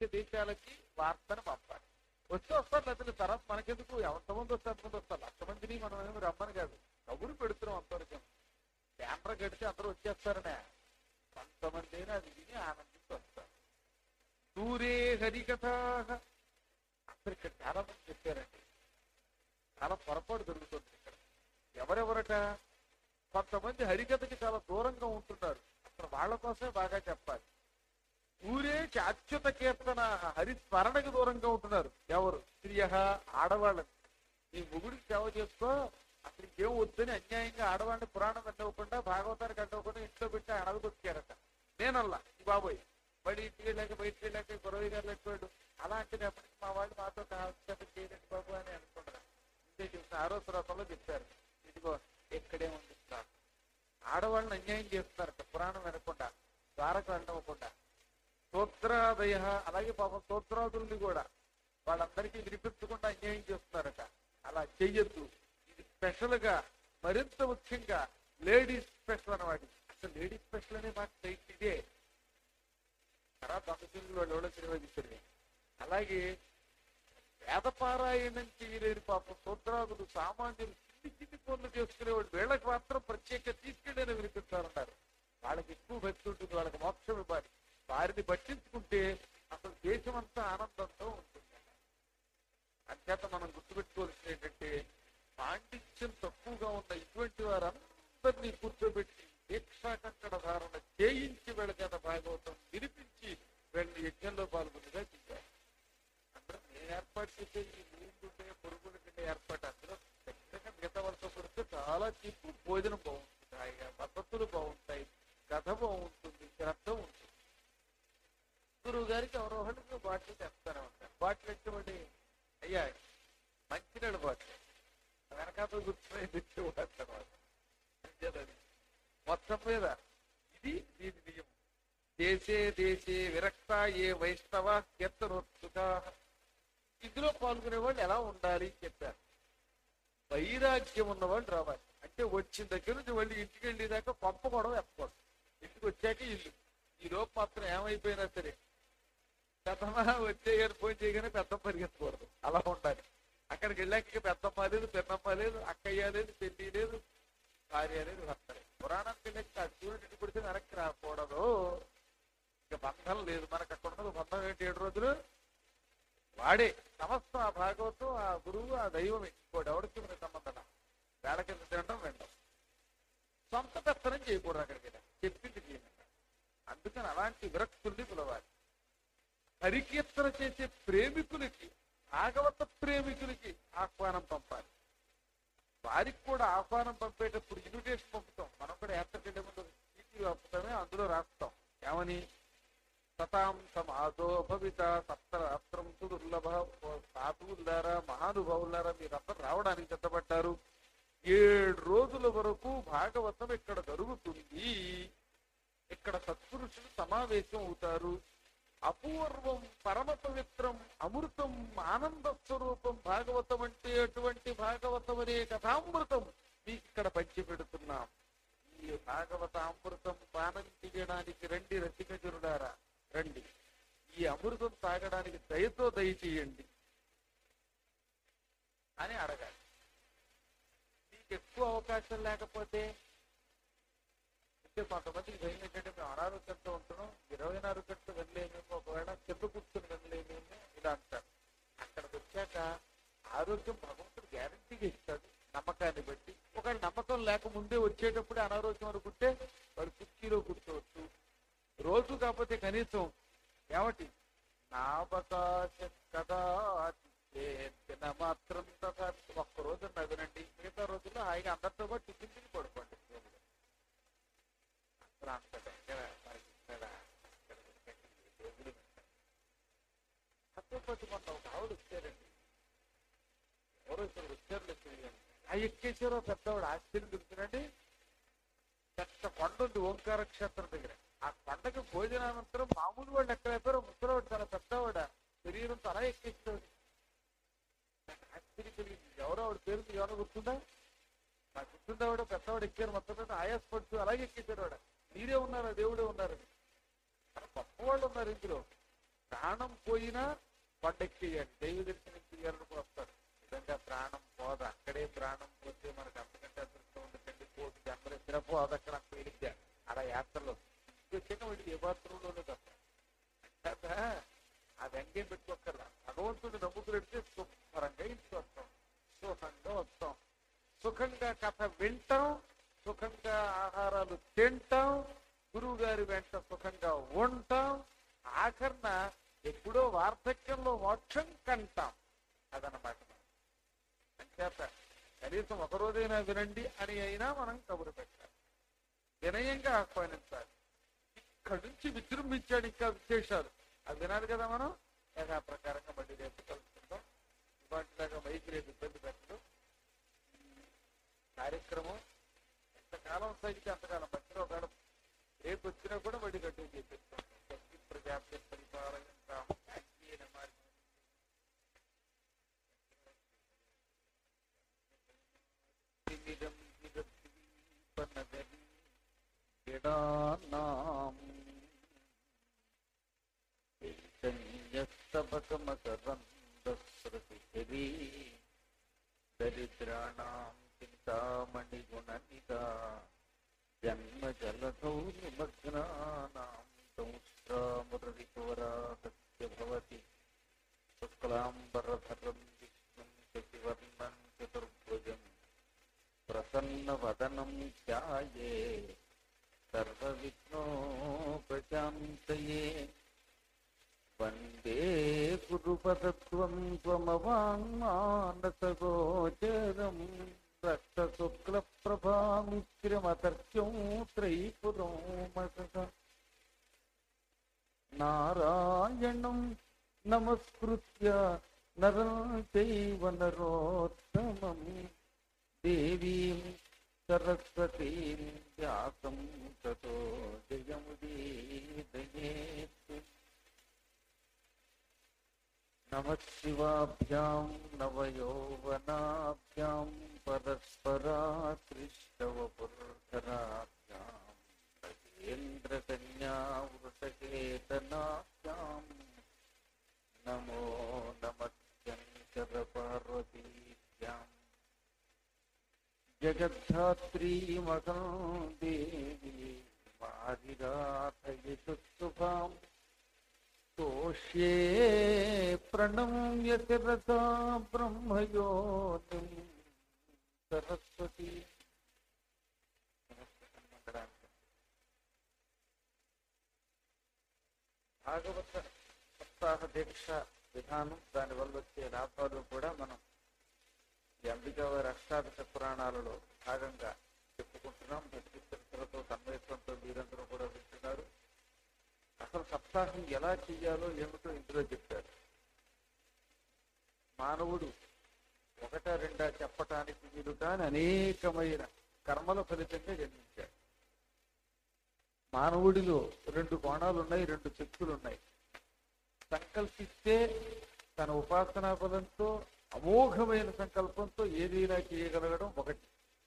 ప్రపంచ దేశాలకి వార్తను పంపాలి వచ్చి వస్తారు లేకపోతే తర్వాత మనకెందుకు ఎంతమంది వస్తే అంతమంది వస్తారు లక్ష మందిని మనం ఏమి రమ్మని కాదు కబురు పెడుతున్నాం అంతవరకు కెమెరా కడితే అందరూ వచ్చేస్తారనే కొంతమంది అయినా అది విని ఆనందించి వస్తారు దూరే హరికథ అసలు ఇక్కడ చాలా మంది చెప్పారండి చాలా పొరపాటు జరుగుతుంది ఇక్కడ ఎవరెవరట కొంతమంది హరికథకి చాలా దూరంగా ఉంటున్నారు అసలు వాళ్ళ కోసమే బాగా చెప్పాలి ఊరే అత్యుత కీర్తన హరిస్మరణకు దూరంగా ఉంటున్నారు ఎవరు స్త్రియ ఆడవాళ్ళని నీ ముగుడికి సేవ చేసుకో అసలు ఏం వద్దని అన్యాయంగా ఆడవాడిని పురాణం అడ్డవకుండా భాగవతానికి అడ్డవకుండా ఇంట్లో పెట్టి అడగదొక్కారట నేనల్లా ఈ బాబోయ్ బడి ఇంటికి వెళ్ళాక బయటికి వెళ్ళాక గురవయ్య గారు లెక్కవాడు అలా అంటే రేపటికి మా వాళ్ళు మాతో కాల్చడం చేయండి బాబు అని అనుకుంటారు ఇంతే చూసిన ఆరో శ్రోతంలో చెప్పారు ఇదిగో ఇక్కడే ఉంది సార్ ఆడవాళ్ళని అన్యాయం చేస్తున్నారట పురాణం వినకుండా ద్వారకు వెళ్ళకుండా స్తోత్రాదయ అలాగే పాపం స్తోత్రాదుల్ని కూడా వాళ్ళందరికీ వినిపించకుండా అన్యాయం చేస్తున్నారట అలా చెయ్యొద్దు ఇది స్పెషల్ గా మరింత ముఖ్యంగా లేడీస్ స్పెషల్ అన్నమాట అసలు లేడీస్ స్పెషల్ అనే మాట టైప్ ఇదే తర్వాత దొంగ వాళ్ళు ఎవరో సినిమా తీశారు అలాగే వేదపారాయణం చేయలేని పాపం స్తోత్రాదులు సామాన్యులు చిన్ని చిన్ని పనులు చేసుకునేవాడు వీళ్ళకి మాత్రం ప్రత్యేక తీసుకెళ్ళని వినిపిస్తారన్నారు వాళ్ళకి ఎక్కువ భక్తి ఉంటుంది వాళ్ళకి మోక్షం ఇవ్వాలి వారిని పట్టించుకుంటే అసలు దేశమంతా ఆనందంతో ఉంటుంది అంచేత మనం గుర్తుపెట్టుకోవాల్సింది ఏంటంటే పాండిత్యం తక్కువగా ఉన్న ఇటువంటి వారందరినీ కూర్చోబెట్టి దీక్షాకంకణ ధారణ చేయించి వీళ్ళ భాగవతం వినిపించి వీళ్ళని యజ్ఞంలో పాల్గొనేగా చేశారు అందరూ నేను ఏర్పాటు చేసే ఈ నీళ్లుండే పొరుగుల కింద ఏర్పాటు అందులో ఖచ్చితంగా మిగతా వాళ్ళతో కొడితే చాలా చీపు భోజనం బాగుంటుంది హాయిగా పద్ధతులు బాగుంటాయి కథ బాగుంటుంది శ్రద్ధ ఉంటుంది గురువు గారికి ఎవరో ఒకరికి బాటిల్ తెస్తానే ఉంటారు బాటిల్ ఎటువంటి అయ్యా మంచినీళ్ళ బాటిల్ వెనకాల కూర్చొని తెచ్చేవాడు తర్వాత అంతేనది. మొత్తం మీద ఇది దీని నియమం దేశే దేశే విరక్త ఏ వైష్ణవ కీర్తనోత్సుక ఇందులో పాల్గొనే వాళ్ళు ఎలా ఉండాలి అని చెప్పారు వైరాగ్యం ఉన్నవాళ్ళు రావాలి అంటే వచ్చిన దగ్గర నుంచి వాళ్ళు ఇంటికి వెళ్ళేదాకా పంపకూడదు ఎప్పకూడదు ఇంటికి వచ్చాక ఇల్లు ఈ లోపు మాత్రం ఏమైపోయినా సరే పెద్దమ్మ వచ్చే గారు ఫోన్ చేయగానే పెద్దమ్మ పరిగెత్తకూడదు అలా ఉండాలి అక్కడికి వెళ్ళాక ఇక పెద్దమ్మ లేదు పెద్దమ్మ లేదు అక్కయ్య లేదు పెళ్లి లేదు భార్య లేదు భర్త లేదు పురాణానికి వెళ్ళాక ఆ సూర్యుడు ఇంటికి కొడితే వెనక్కి రాకూడదు ఇక బంధం లేదు మనకు అక్కడ ఉన్నది బంధం ఏంటి ఏడు రోజులు వాడే సమస్త ఆ భాగవతం ఆ గురువు ఆ దైవమే ఇంకోటి ఎవరికి మన సంబంధం వేళ కింద తినడం వెంటం సొంత పెత్తనం చేయకూడదు అక్కడికి వెళ్ళి. చెప్పింది చేయండి అందుకని అలాంటి విరక్తుల్ని పిలవాలి హరికీర్తన చేసే ప్రేమికులకి భాగవత ప్రేమికులకి ఆహ్వానం పంపాలి వారికి కూడా ఆహ్వానం పంపేటప్పుడు ఇన్విటేషన్ పంపుతాం మనం కూడా ఏర్పడే ముందు చీటీ పంపుతామే అందులో రాస్తాం ఏమని సతాం సమాదో భవిత సప్తరాత్రం దుర్లభ సాధువులారా మహానుభావులారా మీరందరూ రావడానికి సిద్ధపడ్డారు ఏడు రోజుల వరకు భాగవతం ఇక్కడ జరుగుతుంది ఇక్కడ సత్పురుషులు సమావేశం అవుతారు అపూర్వం పరమ పవిత్రం అమృతం ఆనంద స్వరూపం భాగవతం అంటే అటువంటి భాగవతం అనే కథామృతం మీకు ఇక్కడ పంచి పెడుతున్నాం ఈ భాగవత అమృతం పానం చేయడానికి రండి రసికజనుడారా రండి ఈ అమృతం తాగడానికి దయతో దయచేయండి అని అడగాలి మీకు ఎక్కువ అవకాశం లేకపోతే అంటే కొంతమందికి భయం ఏంటంటే మేము అనారోగ్యంతో ఉంటున్నాం ఇరవై నాలుగు గంటలు వెళ్ళలేమేమో ఒకవేళ చెట్టు కూర్చొని వెళ్ళలేమేమో ఇలా అంటారు అక్కడికి వచ్చాక ఆరోగ్యం భగవంతుడు గ్యారంటీగా ఇస్తాడు నమ్మకాన్ని బట్టి ఒకవేళ నమ్మకం లేక ముందే వచ్చేటప్పుడే అనారోగ్యం అనుకుంటే వాడు కుర్చీలో కూర్చోవచ్చు రోజు కాకపోతే కనీసం ఏమటి నావకాశం కదా తిన మాత్రం తథా ఒక్క రోజు నవ్వినండి మిగతా రోజుల్లో హాయిగా అందరితో పాటు టిఫిన్ తిని పడుకోండి అసలు అంత దగ్గర మనకి ఇక్కడ ఇక్కడ ఇక్కడ రోజులు పెట్టారు. కాకపోతే మొన్న ఒక ఆవిడ వచ్చారండి ఎవరో ఇక్కడ వచ్చారు లేదు ఆ ఎక్కేసారో పెద్దవాడు ఆశ్చర్యం దొరుకుతుందండి పెద్ద కొండ ఉంది ఓంకార క్షేత్రం దగ్గర ఆ కొండకి భోజనానంతరం మామూలు వాళ్ళు ఎక్కడ అయిపోయారో ముసలివాడు చాలా పెద్దవాడ శరీరంతో అలా ఎక్కేసాడు ఆశ్చర్యం కలిగింది ఎవరో ఆవిడ పేరు మీకు ఏమైనా గుర్తుందా నాకు గుర్తుందా ఆవిడ పెద్దవాడు ఎక్కారు మొత్తం మీద ఆయాసపడుతూ అలాగే ఎక్కేసాడు ఆవిడ మీరే ఉన్నారా దేవుడే ఉన్నారు చాలా గొప్ప వాళ్ళు ఉన్నారు ఇందులో ప్రాణం పోయినా కొండెక్కేయాలి దైవ దర్శనం చేయాలని వస్తారు నిజంగా ప్రాణం పోద అక్కడే ప్రాణం పోతే మనకు అంతకంటే అదృష్టం ఉండకండి కోటి జన్మలు ఇద్దరు పోద అక్కడ పేలిద్దా అలా యాత్రలో వచ్చిన వీడికి ఏ బాత్రూంలోనే తప్ప అంటాక ఆ వ్యంగ్యం పెట్టుకోకర్లా భగవంతుడు నమ్ముకున్నట్టే శుభ్రంగా ఇంటికి వస్తాం సుఖంగా వస్తాం సుఖంగా కథ వింటాం సుఖంగా ఆహారాలు తింటాం గురువు గారి వెంట సుఖంగా ఉంటాం ఆఖరణ ఎప్పుడో వార్ధక్యంలో మోక్షం కంటాం అదనమాట అంచేత కనీసం ఒక రోజైనా వినండి అని అయినా మనం కబురు పెట్టాలి వినయంగా ఆహ్వానించాలి ఇక్కడి నుంచి విజృంభించాడు ఇంకా విశేషాలు అది వినాలి కదా మనం యథా ప్రకారంగా మళ్ళీ రేపు కలుసుకుందాం ఇవాటిలాగా మైకి రేపు ఇబ్బంది పెట్టడం కార్యక్రమం ఎంతకాలం సాగితే అంతకాలం పట్టిన ఒకవేళ రేపు వచ్చినా కూడా మళ్ళీ గట్టిగా చేపిస్తాం శక్తి ప్రజాప్తి పరిపాలయంతాం అజ్ఞేన మార్గం ఇదం ఇదీపనగరి జడానాం చైతన్యస్తబకమకరందస్రతిహరి దరిద్రాణాం చింతామణిగుణనిదా జన్మ జలధౌ నిమగ్నానాం సంశ్రామురరిపువరాహస్య భవతి శుక్లాంబరధరం విష్ణుం శశివర్ణం చతుర్భుజం ప్రసన్నవదనం ధ్యాయే సర్వవిఘ్నోపశాంతయే వందే గురుపదత్వం త్వమవాంమానసగోచరం రక్తశుక్లప్రభామిత్రమతర్క్యం త్రైపురం మసక నారాయణం నమస్కృత్య నరం చైవ నరోత్తమం దేవీం సరస్వతీం వ్యాసం తతో జయముదీదయేత్ నమ శివాభ్యాం నవయౌవనాభ్యాం పరస్పరాకృష్టవపుర్ధరాభ్యాం గజేంద్రకన్యా వృషకేతనాభ్యాం నమో నమశంకర పార్వతీభ్యాం జగద్ధాత్రీమహం దేవి మారిరాధయశుభాం తోష్యే ప్రణమ్య శిరసా బ్రహ్మయోనిం సరస్వతి భాగవత సప్తాహ దీక్ష విధానం దానివల్ల వచ్చే లాభాలు కూడా మనం ఈ అంబికా వారి అష్టాదశ పురాణాలలో భాగంగా చెప్పుకుంటున్నాం భక్తి చరిత్రతో తన్మయత్వంతో మీరందరూ కూడా వింటున్నారు అసలు సప్తాహం ఎలా చెయ్యాలో ఏమిటో ఇందులో చెప్పారు మానవుడు ఒకట రెండా చెప్పటానికి వీలు కాని అనేకమైన కర్మల ఫలితంగా జన్మించాడు మానవుడిలో రెండు కోణాలు ఉన్నాయి రెండు శక్తులు ఉన్నాయి సంకల్పిస్తే తన ఉపాసనా బలంతో అమోఘమైన సంకల్పంతో ఏదైనా చేయగలగడం ఒకటి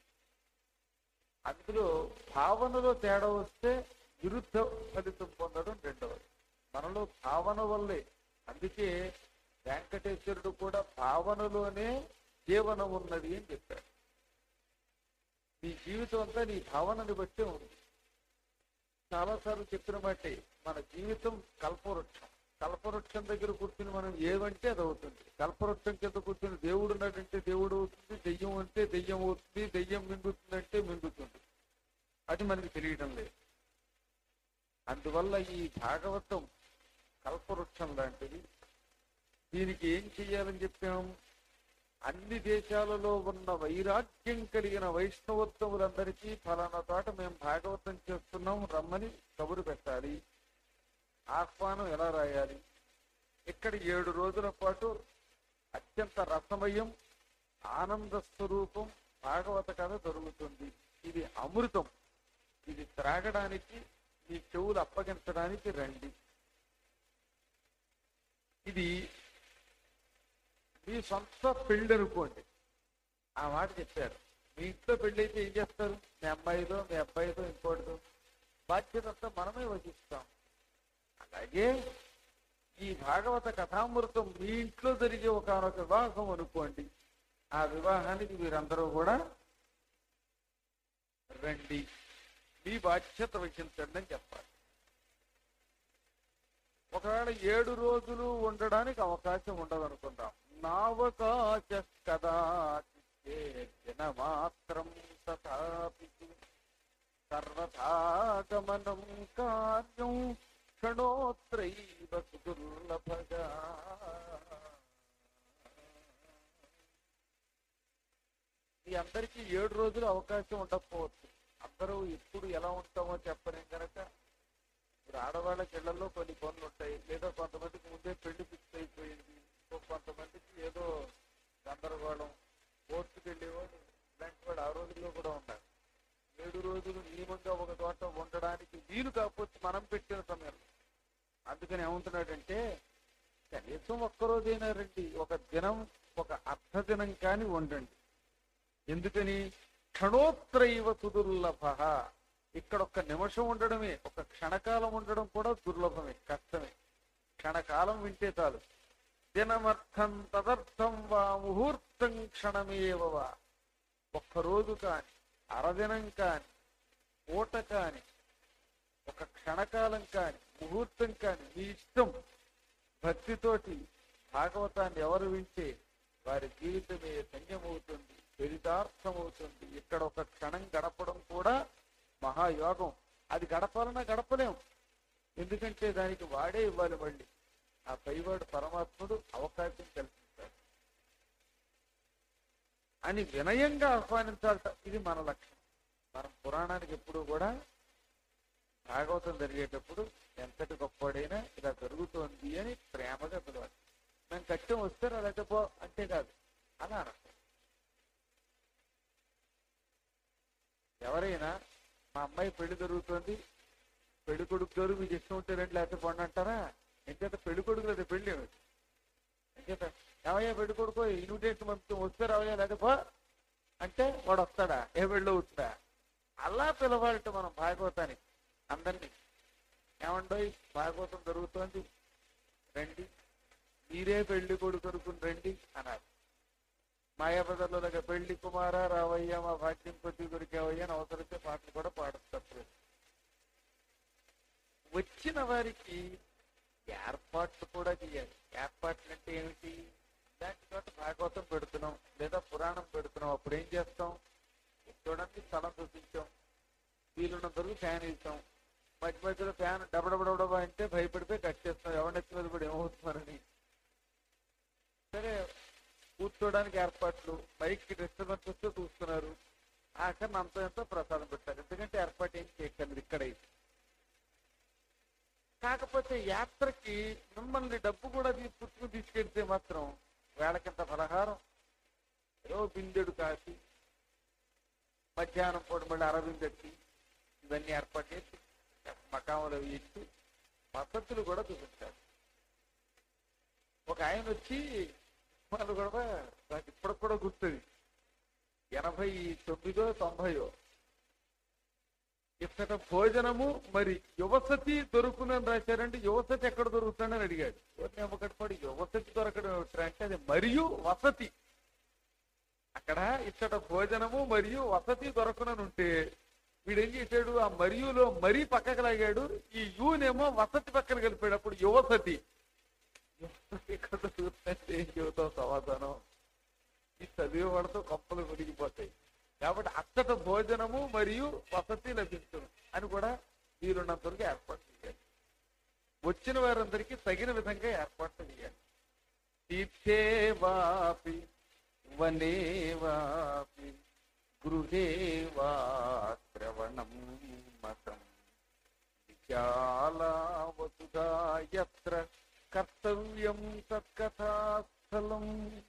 అందులో భావనలో తేడా వస్తే విరుద్ధ ఫలితం పొందడం రెండవది మనలో భావన వల్లే అందుకే వెంకటేశ్వరుడు కూడా భావనలోనే జీవనం ఉన్నది అని చెప్పాడు నీ జీవితం అంతా నీ భావనని బట్టే ఉంది చాలాసార్లు చెప్పిన బట్టి మన జీవితం కల్పవృక్షం కల్పవృక్షం దగ్గర కూర్చుని మనం ఏమంటే అది అవుతుంది కల్పవృక్షం కింద కూర్చుని దేవుడు ఉన్నాడంటే దేవుడు అవుతుంది దెయ్యం అంటే దెయ్యం అవుతుంది దెయ్యం మింగుతుందంటే మింగుతుంది అది మనకి తెలియడం లేదు అందువల్ల ఈ భాగవతం కల్పవృక్షం లాంటిది దీనికి ఏం చెయ్యాలని చెప్పాం అన్ని దేశాలలో ఉన్న వైరాగ్యం కలిగిన వైష్ణవోత్తములందరికీ ఫలానా చోట మేము భాగవతం చేస్తున్నాం రమ్మని కబురు పెట్టాలి ఆహ్వానం ఎలా రాయాలి ఇక్కడ ఏడు రోజుల పాటు అత్యంత రసమయం ఆనంద స్వరూపం భాగవత కథ జరుగుతుంది ఇది అమృతం ఇది త్రాగడానికి మీ చెవులు అప్పగించడానికి రండి ఇది మీ సొంత పెళ్ళి అనుకోండి ఆ మాట చెప్పారు మీ ఇంట్లో పెళ్ళి అయితే ఏం చేస్తారు మీ అమ్మాయితో మీ అబ్బాయితో ఇంకోటితో బాధ్యత అంతా మనమే వహిస్తాం అలాగే ఈ భాగవత కథామృతం మీ ఇంట్లో జరిగే ఒకనొక వివాహం అనుకోండి ఆ వివాహానికి మీరందరూ కూడా రండి మీ బాధ్యత వహించండి అని చెప్పాలి ఒకవేళ ఏడు రోజులు ఉండడానికి అవకాశం ఉండదు అనుకుందాం నావకాశ కదా మాత్రం తథాపి సర్వథాగమనం కార్యం క్షణోత్రైవ సుదుర్లభగా ఈ అందరికీ ఏడు రోజులు అవకాశం ఉండకపోవచ్చు అందరూ ఎప్పుడు ఎలా ఉంటామో చెప్పలేం కనుక ఇప్పుడు ఆడవాళ్ళకి ఇళ్లలో కొన్ని పనులు ఉంటాయి లేదా కొంతమందికి ముందే పెళ్లి ఫిక్స్ అయిపోయింది ఇంకో కొంతమందికి ఏదో గందరగోళం కోర్టుకు వెళ్ళేవాడు ఇలాంటి వాడు ఆ రోజుల్లో కూడా ఉంటారు ఏడు రోజులు నియమంగా ఒక చోట ఉండడానికి వీలు కాకపోతే మనం పెట్టిన సమయంలో అందుకని ఏమంటున్నాడంటే కనీసం ఒక్కరోజైనా రండి ఒక దినం ఒక అర్ధ దినం కానీ ఉండండి ఎందుకని క్షణోత్రైవ సుదుర్లభ ఇక్కడ ఒక్క నిమిషం ఉండడమే ఒక క్షణకాలం ఉండడం కూడా దుర్లభమే కష్టమే క్షణకాలం వింటే చాలు దినమర్థం తదర్థం వా ముహూర్తం క్షణమేవ వా ఒక్కరోజు కాని అరదినం కాని పూట కాని ఒక క్షణకాలం కాని ముహూర్తం కాని మీ ఇష్టం భక్తితోటి భాగవతాన్ని ఎవరు వింటే వారి జీవితమే ధన్యమవుతుంది చరితార్థమవుతుంది ఇక్కడ ఒక క్షణం గడపడం కూడా మహాయోగం అది గడపాలన్నా గడపలేం ఎందుకంటే దానికి వాడే ఇవ్వాలి మళ్ళీ ఆ పైవాడు పరమాత్ముడు అవకాశం కల్పిస్తాడు అని వినయంగా ఆహ్వానించాలట ఇది మన లక్ష్యం మనం పురాణానికి ఎప్పుడు కూడా భాగవతం జరిగేటప్పుడు ఎంతటి గొప్పవాడైనా ఇలా జరుగుతోంది అని ప్రేమగా పిలవాలి మేము కట్టం వస్తే అలాగే పో అంతే కాదు అలా అనర్థం ఎవరైనా మా అమ్మాయి పెళ్లి జరుగుతోంది పెళ్లి కొడుకు గారు మీకు ఇష్టం ఉంటే రండి లేకపోతే పండు అంటారా ఎంచేత పెళ్లి కొడుకు లేదా పెళ్లి ఏమిటి ఎంచేత ఏమయ్యా పెళ్లి కొడుకు ఇన్విటేషన్ పంపితే వస్తే రావయ్యా లేదా పో అంటే వాడు వస్తాడా ఏ పెళ్ళి అవుతుందా అలా పిలవాలట మనం భాగవతానికి అందరినీ ఏమండోయ్ భాగవతం జరుగుతోంది రండి మీరే పెళ్లి కొడుకు అనుకుని రండి అన్నారు మాయాబజార్లో దగ్గర పెళ్లి కుమార రావయ్య మా భాగ్యం కొద్ది దొరికావయ్య అని అవసరమైతే పాటలు కూడా పాడుతారు వచ్చిన వారికి ఏర్పాట్లు కూడా చేయాలి ఏర్పాట్లు అంటే ఏమిటి ఇలాంటి చోట భాగవతం పెడుతున్నాం లేదా పురాణం పెడుతున్నాం అప్పుడు ఏం చేస్తాం చూడండి స్థలం చూపించాం వీలున్నంత వరకు ఫ్యాన్ ఇస్తాం మధ్య మధ్యలో ఫ్యాన్ డబడబడబడబ అంటే భయపడిపోయి కట్టేస్తాం ఎవరినెత్తి మీద కూడా ఏమవుతున్నారని సరే కూర్చోడానికి ఏర్పాట్లు మైక్ డిస్టర్బెన్స్ వస్తే చూస్తున్నారు ఆఖరిని అంత ఎంతో ప్రసాదం పెట్టారు ఎందుకంటే ఏర్పాటు ఏం చేయగలరు ఇక్కడైతే కాకపోతే యాత్రకి మిమ్మల్ని డబ్బు కూడా తీ- పుచ్చుకుని తీసుకెళ్తే మాత్రం వేళకింత పలహారం ఏదో బిందెడు కాఫీ మధ్యాహ్నం పూట మళ్ళీ అరవిందెట్టి ఇవన్నీ ఏర్పాటు చేసి మకాములు అవి ఇచ్చి పద్ధతులు కూడా చూపించారు ఒక ఆయన వచ్చి వాళ్ళు కూడా నాకు ఇప్పటికి కూడా గుర్తుంది ఎనభై తొమ్మిదో తొంభయో ఇచ్చట భోజనము మరి యువసతి దొరుకునని రాశారంటే యువసతి ఎక్కడ దొరుకుతుందని అడిగాడు ఒకటి యువసతి దొరకడం ఏమిట్రా అంటే అది మరియు వసతి అక్కడ ఇచ్చట భోజనము మరియు వసతి దొరకనని ఉంటే వీడేం చేశాడు ఆ మరియులో మరీ పక్కకు లాగాడు ఈ యూనేమో వసతి పక్కన కలిపాడు అప్పుడు యువసతి యువసతి ఎక్కడ దొరుకుతుందంటే ఏం చెబుతాం సమాధానం ఈ చదివే వాళ్ళతో కప్పలు మునిగిపోతాయి కాబట్టి అచ్చట భోజనము మరియు వసతి లభిస్తుంది అని కూడా వీరున్నంతవరకు ఏర్పాటు చేయాలి వచ్చిన వారందరికీ తగిన విధంగా ఏర్పాటు చేయాలి తీర్థే వాపి వనే వాపి గృహే వా శ్రవణం మతం విశాలావసుగా యత్ర కర్తవ్యం తత్కథాస్థలం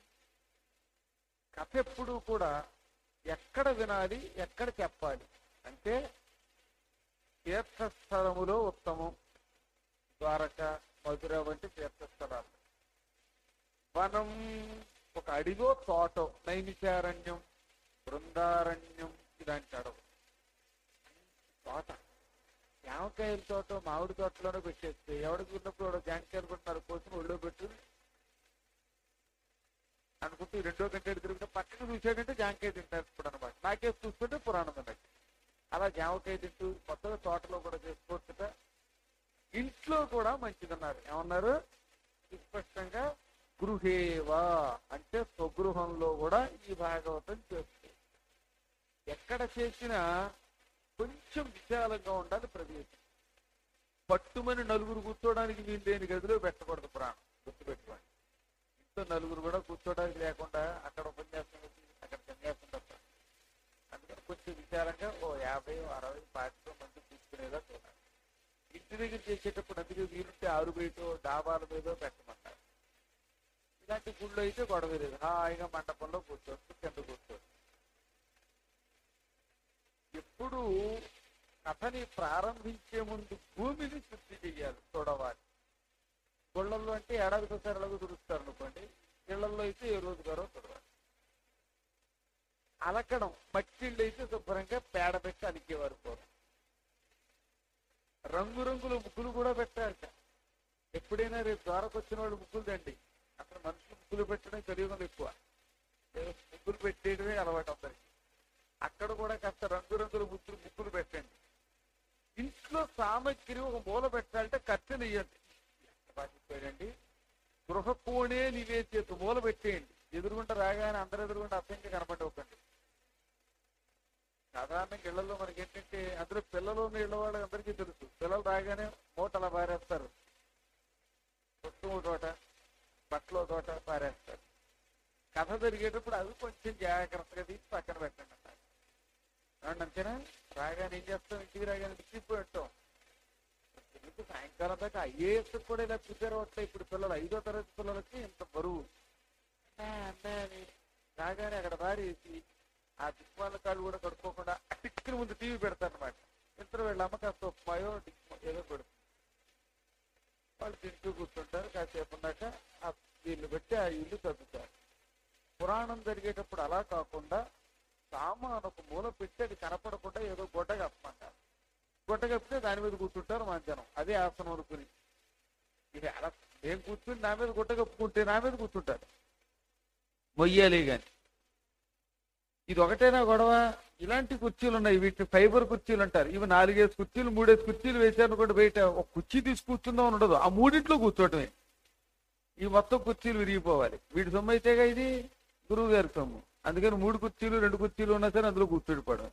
కథ ఎప్పుడు కూడా ఎక్కడ వినాలి ఎక్కడ చెప్పాలి అంటే తీర్థస్థలములో ఉత్తమం ద్వారక మధుర వంటి తీర్థస్థలాలు వనం ఒక అడిగో తోట నైమిషారణ్యం బృందారణ్యం ఇలాంటి అడవు తోట జామకాయల తోట మామిడి తోటలోనే పెట్టేస్తే ఎవడికి ఉన్నప్పుడు ఎవడో జామకాయలు కొట్టినారు కోసం ఒళ్ళో పెట్టు అనుకుంటూ ఈ రెండో గంట తిరుగుతుంటే పక్కన చూసాడంటే జామకాయ తింటారు ఇప్పుడు అనమాట నాకే చూస్తుంటే పురాణం అన్నట్టు అలా జామకాయ తింటూ కొత్తగా తోటలో కూడా చేసుకోవచ్చుట ఇంట్లో కూడా మంచిదన్నారు ఏమన్నారు స్పష్టంగా గృహేవా అంటే స్వగృహంలో కూడా ఈ భాగవతం చేస్తుంది ఎక్కడ చేసినా కొంచెం విశాలంగా ఉండాలి ప్రదేశం పట్టుమని నలుగురు కూర్చోడానికి వీలు లేని గదిలో పెట్టకూడదు ప్రాణం గుర్తుపెట్టుకోండి ఇంట్లో నలుగురు కూడా కూర్చోడానికి లేకుండా అక్కడ ఉపన్యాసం వచ్చి అక్కడ సన్యాసం తప్ప అందుకని కొంచెం విశాలంగా ఓ యాభై అరవై పాతిక మంది కూర్చునేలా చూడాలి ఇంటి దగ్గర చేసేటప్పుడు అందుకే వీలుంటే ఆరు బయట డాబాల మీద పెట్టమంటారు ఇలాంటి గుళ్ళు అయితే గొడవ లేదు హాయిగా మండపంలో కూర్చోవచ్చు కింద కూర్చోవచ్చు ఎప్పుడు కథని ప్రారంభించే ముందు భూమిని శుద్ధి చెయ్యాలి చూడవాలి గుళ్ళల్లో అంటే ఏడాదికి ఒకసారి ఎలాగో తుడుస్తారు అనుకోండి ఇళ్లలో అయితే ఏ రోజు గారో తుడవాలి అలకడం మట్టిళ్ళు అయితే శుభ్రంగా పేడ పెట్టి అలికేవారు పూర్వం రంగురంగుల ముగ్గులు కూడా పెట్టారట ఎప్పుడైనా రేపు ద్వారకు వచ్చిన వాళ్ళు ముగ్గులు తండి అసలు మనుషులు ముగ్గులు పెట్టడం కలియుగం ఎక్కువ ముగ్గులు పెట్టేయడమే అలవాటు అందరికి అక్కడ కూడా కాస్త రంగురంగుల ముగ్గులు ముగ్గులు పెట్టండి ఇంట్లో సామగ్రి ఒక మూల పెట్టాలంటే కట్టెలు ఇయ్యండి పాటించాడండి గృహ కోణే నివేద్యత మూల పెట్టేయండి ఎదురుగుంట రాగానే అందరు ఎదురుగుంట అర్థంగా కనపడవకండి సాధారణంగా ఇళ్లలో మనకి ఏంటంటే అందులో పిల్లలు ఉన్న ఇళ్ళ వాళ్ళకి అందరికీ తెలుసు పిల్లలు రాగానే మూట అలా పారేస్తారు పుస్తకం తోట బట్టలో తోట పారేస్తారు కథ జరిగేటప్పుడు అవి కొంచెం జాగ్రత్తగా తీసి పక్కన పెట్టండి అన్నారు ఏమండి అంతేనా రాగానే ఏం చేస్తాం ఇంటికి రాగానే విసిగిపోయి ఉంటాం ఎందుకు సాయంకాలం దాకా ఐఏఎస్ కూడా ఇలా ప్రిపేర్ అవుతాయి ఇప్పుడు పిల్లలు ఐదో తరగతి పిల్లలకి ఇంత బరువు అన్నా, అన్నా అని రాగానే అక్కడ పారేసి ఆ దిక్మాల కాళ్ళు కూడా కడుక్కోకుండా టిక్కిన ముందు టీవీ పెడతారనమాట ఇద్దరు వీళ్ళ అమ్మ కాస్త ఉప్మాయో టిక్మో ఏదో పెడుతుంది వాళ్ళు తింటూ కూర్చుంటారు కాసేపు ఉన్నాక ఆ వీళ్ళు పెట్టి ఆ ఇల్లు తగ్గుతారు పురాణం జరిగేటప్పుడు అలా కాకుండా సామాను ఒక మూల పెట్టి అది కనపడకుండా ఏదో గొడ్డ కప్పమంటారు గొడ్డ కప్పితే దాని మీద కూర్చుంటారు మధ్యాహ్నం అదే ఆసనం అనుకుని ఇది అలా నేను కూర్చుని నా మీద గుట్ట కప్పుకుంటే నా మీద కూర్చుంటారు మొయ్యాలి గాని ఇది ఒకటేనా గొడవ ఇలాంటి కుర్చీలు ఉన్నాయి వీటిని ఫైబర్ కుర్చీలు అంటారు ఇవి నాలుగేసి కుర్చీలు మూడేసి కుర్చీలు వేసారనుకోండి బయట ఒక కుర్చీ తీసి కూర్చుందాం అని ఉండదు ఆ మూడింట్లో కూర్చోవటమే ఈ మొత్తం కుర్చీలు విరిగిపోవాలి వీటి సొమ్ము అయితేగా ఇది గురువు గారి సొమ్ము అందుకని మూడు కుర్చీలు రెండు కుర్చీలు ఉన్నా సరే అందులో కూర్చోడిపోవడం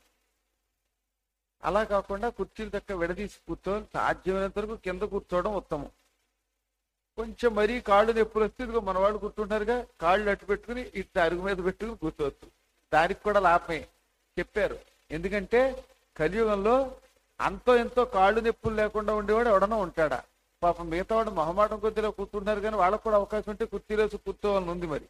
అలా కాకుండా కుర్చీలు చక్క విడదీసి కూర్చోవాలి సాధ్యమైనంత వరకు కింద కూర్చోవడం ఉత్తమం కొంచెం మరీ కాళ్ళు నొప్పులు వస్తే ఇదిగో మన వాళ్ళు కూర్చుంటారుగా కాళ్ళు అట్టు పెట్టుకుని ఇటు అరుగు మీద పెట్టుకుని కూర్చోవచ్చు దానికి కూడా లాభమే చెప్పారు ఎందుకంటే కలియుగంలో అంతో ఎంతో కాళ్ళు నొప్పులు లేకుండా ఉండేవాడు ఎవడన్నా ఉంటాడా పాపం మిగతా వాడు మొహమాటం కొద్దిలో కూర్చుంటారు కానీ వాళ్ళకు కూడా అవకాశం ఉంటే కుర్చీలు వేసి కూర్చోవాలని ఉంది మరి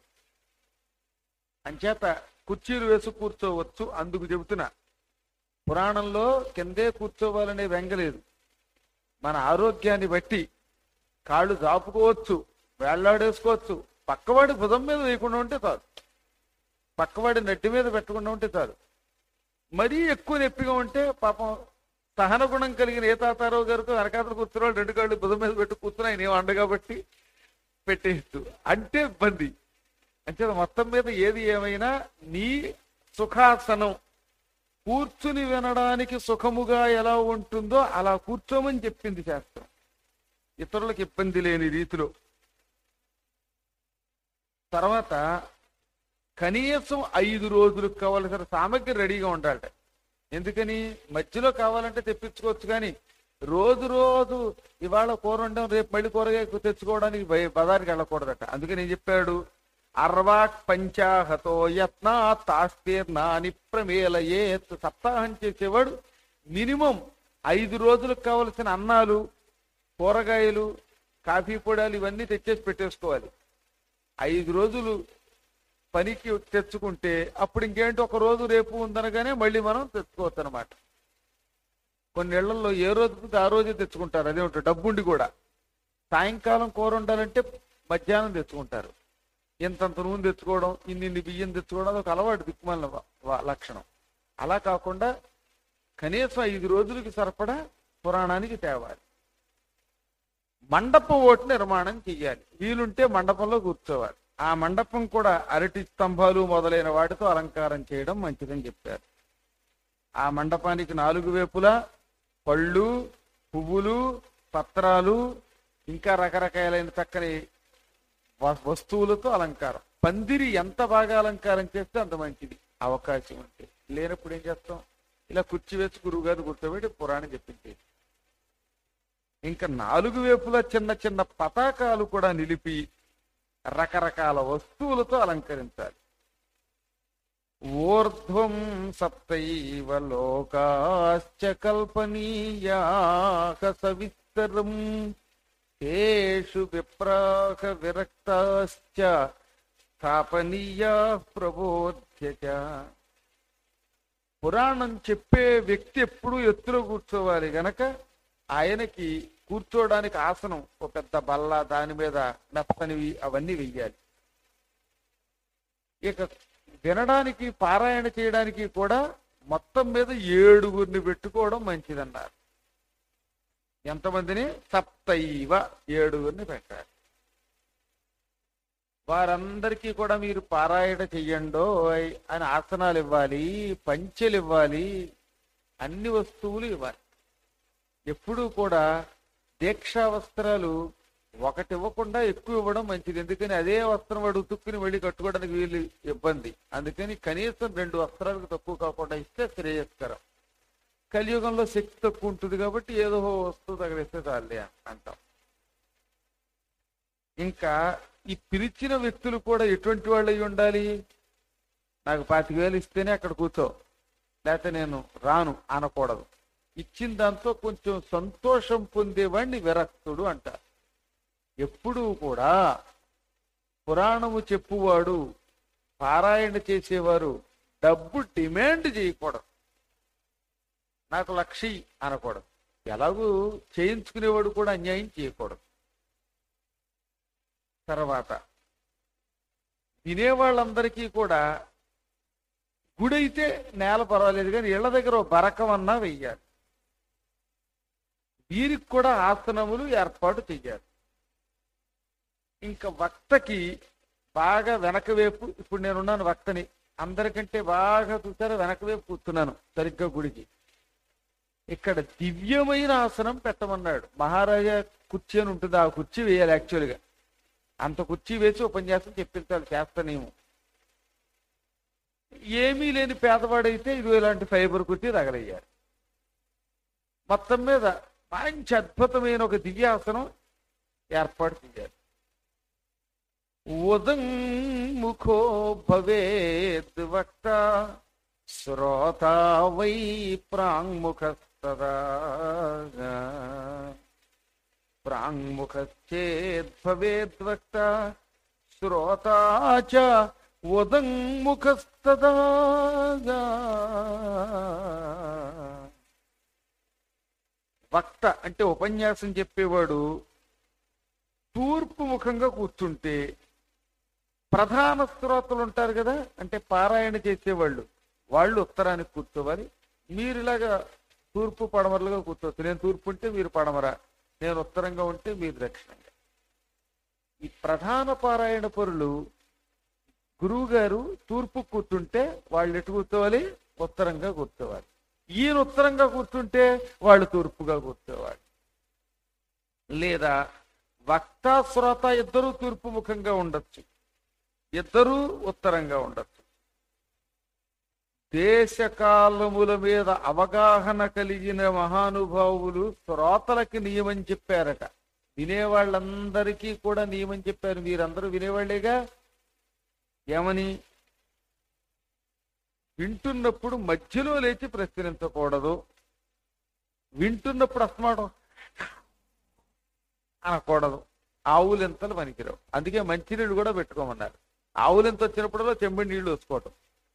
అంచేత కుర్చీలు వేసి కూర్చోవచ్చు అందుకు చెబుతున్నా పురాణంలో కిందే కూర్చోవాలనే వెంగలేదు మన ఆరోగ్యాన్ని బట్టి కాళ్ళు చాపుకోవచ్చు వేళ్లాడేసుకోవచ్చు పక్కవాడి భుజం మీద వేయకుండా ఉంటే చాలు పక్కవాడి నట్టి మీద పెట్టకుండా ఉంటే చాలు మరీ ఎక్కువ నొప్పిగా ఉంటే పాపం సహన గుణం కలిగిన ఏ తాతారావు గారితో వెనకాతలు కూర్చున్నాడు రెండు కాళ్ళు భుజం మీద పెట్టి కూర్చుని ఆయన ఏం అండ కాబట్టి పెట్టేయచ్చు అంటే ఇబ్బంది అంటే మొత్తం మీద ఏది ఏమైనా నీ సుఖాసనం కూర్చుని వినడానికి సుఖముగా ఎలా ఉంటుందో అలా కూర్చోమని చెప్పింది శాస్త్రం ఇతరులకు ఇబ్బంది లేని రీతిలో తర్వాత కనీసం ఐదు రోజులకు కావలసిన సామగ్రి రెడీగా ఉండాలట ఎందుకని మధ్యలో కావాలంటే తెప్పించుకోవచ్చు కానీ రోజు రోజు ఇవాళ కూర వండాం రేపు మళ్ళీ కూరగాయ తెచ్చుకోవడానికి బయ- బజార్కి వెళ్ళకూడదట అందుకని ఏం చెప్పాడు అర్వాక్ పంచాహతో యత్న తాస్తీర్ణాని ప్రమేలయేత్ సప్తాహం చేసేవాడు మినిమం ఐదు రోజులకు కావలసిన అన్నాలు కూరగాయలు కాఫీ పొడాలు ఇవన్నీ తెచ్చేసి పెట్టేసుకోవాలి ఐదు రోజులు పనికి తెచ్చుకుంటే అప్పుడు ఇంకేంటి ఒక రోజు రేపు ఉందనగానే మళ్ళీ మనం తెచ్చుకోవచ్చు అనమాట కొన్ని ఇళ్లలో ఏ రోజు ఆ రోజే తెచ్చుకుంటారు అదేమిటో డబ్బుండి కూడా సాయంకాలం కూర ఉండాలంటే మధ్యాహ్నం తెచ్చుకుంటారు ఇంతంత నూనె తెచ్చుకోవడం ఇన్ని బియ్యం తెచ్చుకోవడం అదొక అలవాటు దిక్కుమాలిన వ- వ- లక్షణం అలా కాకుండా కనీసం ఐదు రోజులకి సరిపడా పురాణానికి తేవాలి మండపం ఒకటి నిర్మాణం చెయ్యాలి వీలుంటే మండపంలో కూర్చోవాలి ఆ మండపం కూడా అరటి స్తంభాలు మొదలైన వాటితో అలంకారం చేయడం మంచిదని చెప్పారు ఆ మండపానికి నాలుగు వైపులా పళ్ళు పువ్వులు పత్రాలు ఇంకా రకరకాలైన చక్కని వ- వస్తువులతో అలంకారం పందిరి ఎంత బాగా అలంకారం చేస్తే అంత మంచిది అవకాశం ఉంటే లేనప్పుడు ఏం చేస్తాం ఇలా కుర్చీ వేసి గురువు గారు కూర్చోబెట్టి పురాణం చెప్పించేది ఇంకా నాలుగు వైపులా చిన్న చిన్న పతాకాలు కూడా నిలిపి రకరకాల వస్తువులతో అలంకరించాలి ఊర్ధ్వం సప్తైవ లోకాశ్చ కల్పనీయాక సవిస్తరం తేషు విప్రాక విరక్తాశ్చ స్థాపనీయా ప్రబోధ్య చ. పురాణం చెప్పే వ్యక్తి ఎప్పుడూ ఎత్తులో కూర్చోవాలి గనక ఆయనకి కూర్చోవడానికి ఆసనం ఒక పెద్ద బల్ల దాని మీద మెత్తనివి అవన్నీ వెయ్యాలి ఇక వినడానికి పారాయణ చేయడానికి కూడా మొత్తం మీద ఏడుగురిని పెట్టుకోవడం మంచిదన్నారు ఎంతమందిని సప్తైవ ఏడుగురిని పెట్టాలి వారందరికీ కూడా మీరు పారాయణ చెయ్యండో అని ఆసనాలు ఇవ్వాలి పంచెలు ఇవ్వాలి అన్ని వస్తువులు ఇవ్వాలి ఎప్పుడూ కూడా దీక్షా వస్త్రాలు ఒకటి ఇవ్వకుండా ఎక్కువ ఇవ్వడం మంచిది ఎందుకని అదే వస్త్రం వాడు ఉతుక్కుని వెళ్ళి కట్టుకోవడానికి వీలు ఇబ్బంది అందుకని కనీసం రెండు వస్త్రాలకు తక్కువ కాకుండా ఇస్తే శ్రేయస్కరం కలియుగంలో శక్తి తక్కువ ఉంటుంది కాబట్టి ఏదో ఓ వస్తువు తగిలిస్తే చాలే అంటాం ఇంకా ఈ పిలిచిన వ్యక్తులు కూడా ఎటువంటి వాళ్ళు అయి ఉండాలి నాకు పాతిక వేలు ఇస్తేనే అక్కడ కూర్చో లేకపోతే నేను రాను అనకూడదు ఇచ్చిన దాంతో కొంచెం సంతోషం పొందేవాడిని విరక్తుడు అంటారు ఎప్పుడూ కూడా పురాణము చెప్పువాడు పారాయణ చేసేవారు డబ్బు డిమాండ్ చేయకూడదు నాకు లక్షి అనకూడదు ఎలాగూ చేయించుకునేవాడు కూడా అన్యాయం చేయకూడదు తర్వాత వినేవాళ్ళందరికీ కూడా గుడైతే నేల పర్వాలేదు కానీ ఇళ్ల దగ్గర ఓ బరకం అన్నా వెయ్యాలి వీరికి కూడా ఆసనములు ఏర్పాటు చెయ్యాలి ఇంకా వక్తకి బాగా వెనక వైపు ఇప్పుడు నేనున్నాను వక్తని అందరికంటే బాగా చూసారా వెనక వైపు కూర్చున్నాను సరిగ్గా గుడికి ఇక్కడ దివ్యమైన ఆసనం పెట్టమన్నాడు మహారాజా కుర్చీ అని ఉంటుంది ఆ కుర్చీ వేయాలి యాక్చువల్గా అంత కుర్చీ వేసి ఉపన్యాసం చెప్పించాలి చేస్తనేమో ఏమీ లేని పేదవాడైతే ఇది ఇలాంటి ఫైబర్ కుర్చీ తగలయ్యారు మొత్తం మీద మంచి అద్భుతమైన ఒక దివ్యాసనం ఏర్పాటు చేయాలి ఉదంముఖో భవేద్ వక్త శ్రోత వై ప్రాంగ్ముఖస్తదా ప్రాంగ్ముఖశ్చేద్ వక్త శ్రోతా చ ఉదంముఖస్తదా వక్త అంటే ఉపన్యాసం చెప్పేవాడు తూర్పు ముఖంగా కూర్చుంటే ప్రధాన శ్రోతలు ఉంటారు కదా అంటే పారాయణ చేసేవాళ్ళు వాళ్ళు ఉత్తరానికి కూర్చోవాలి మీరు ఇలాగా తూర్పు పడమరలుగా కూర్చోవచ్చు నేను తూర్పు ఉంటే మీరు పడమర నేను ఉత్తరంగా ఉంటే మీరు దక్షిణంగా ఈ ప్రధాన పారాయణ పరులు గురువు గారు తూర్పు కూర్చుంటే వాళ్ళు ఎటు కూర్చోవాలి ఉత్తరంగా కూర్చోవాలి ఈయన ఉత్తరంగా కూర్చుంటే వాళ్ళు తూర్పుగా కూర్చోవాలి లేదా వక్త శ్రోత ఇద్దరు తూర్పు ముఖంగా ఉండొచ్చు ఇద్దరూ ఉత్తరంగా ఉండొచ్చు దేశకాలముల మీద అవగాహన కలిగిన మహానుభావులు శ్రోతలకి నియమం చెప్పారట వినేవాళ్ళందరికీ కూడా నియమం చెప్పారు మీరందరూ వినేవాళ్ళేగా ఏమని వింటున్నప్పుడు మధ్యలో లేచి ప్రశ్నించకూడదు వింటున్నప్పుడు అస్మాటం అనకూడదు ఆవులెంతలు పనికిరావు అందుకే మంచినీళ్ళు కూడా పెట్టుకోమన్నారు ఆవులెంత వచ్చినప్పుడల్లా చెంబడి నీళ్లు వేసుకోవటం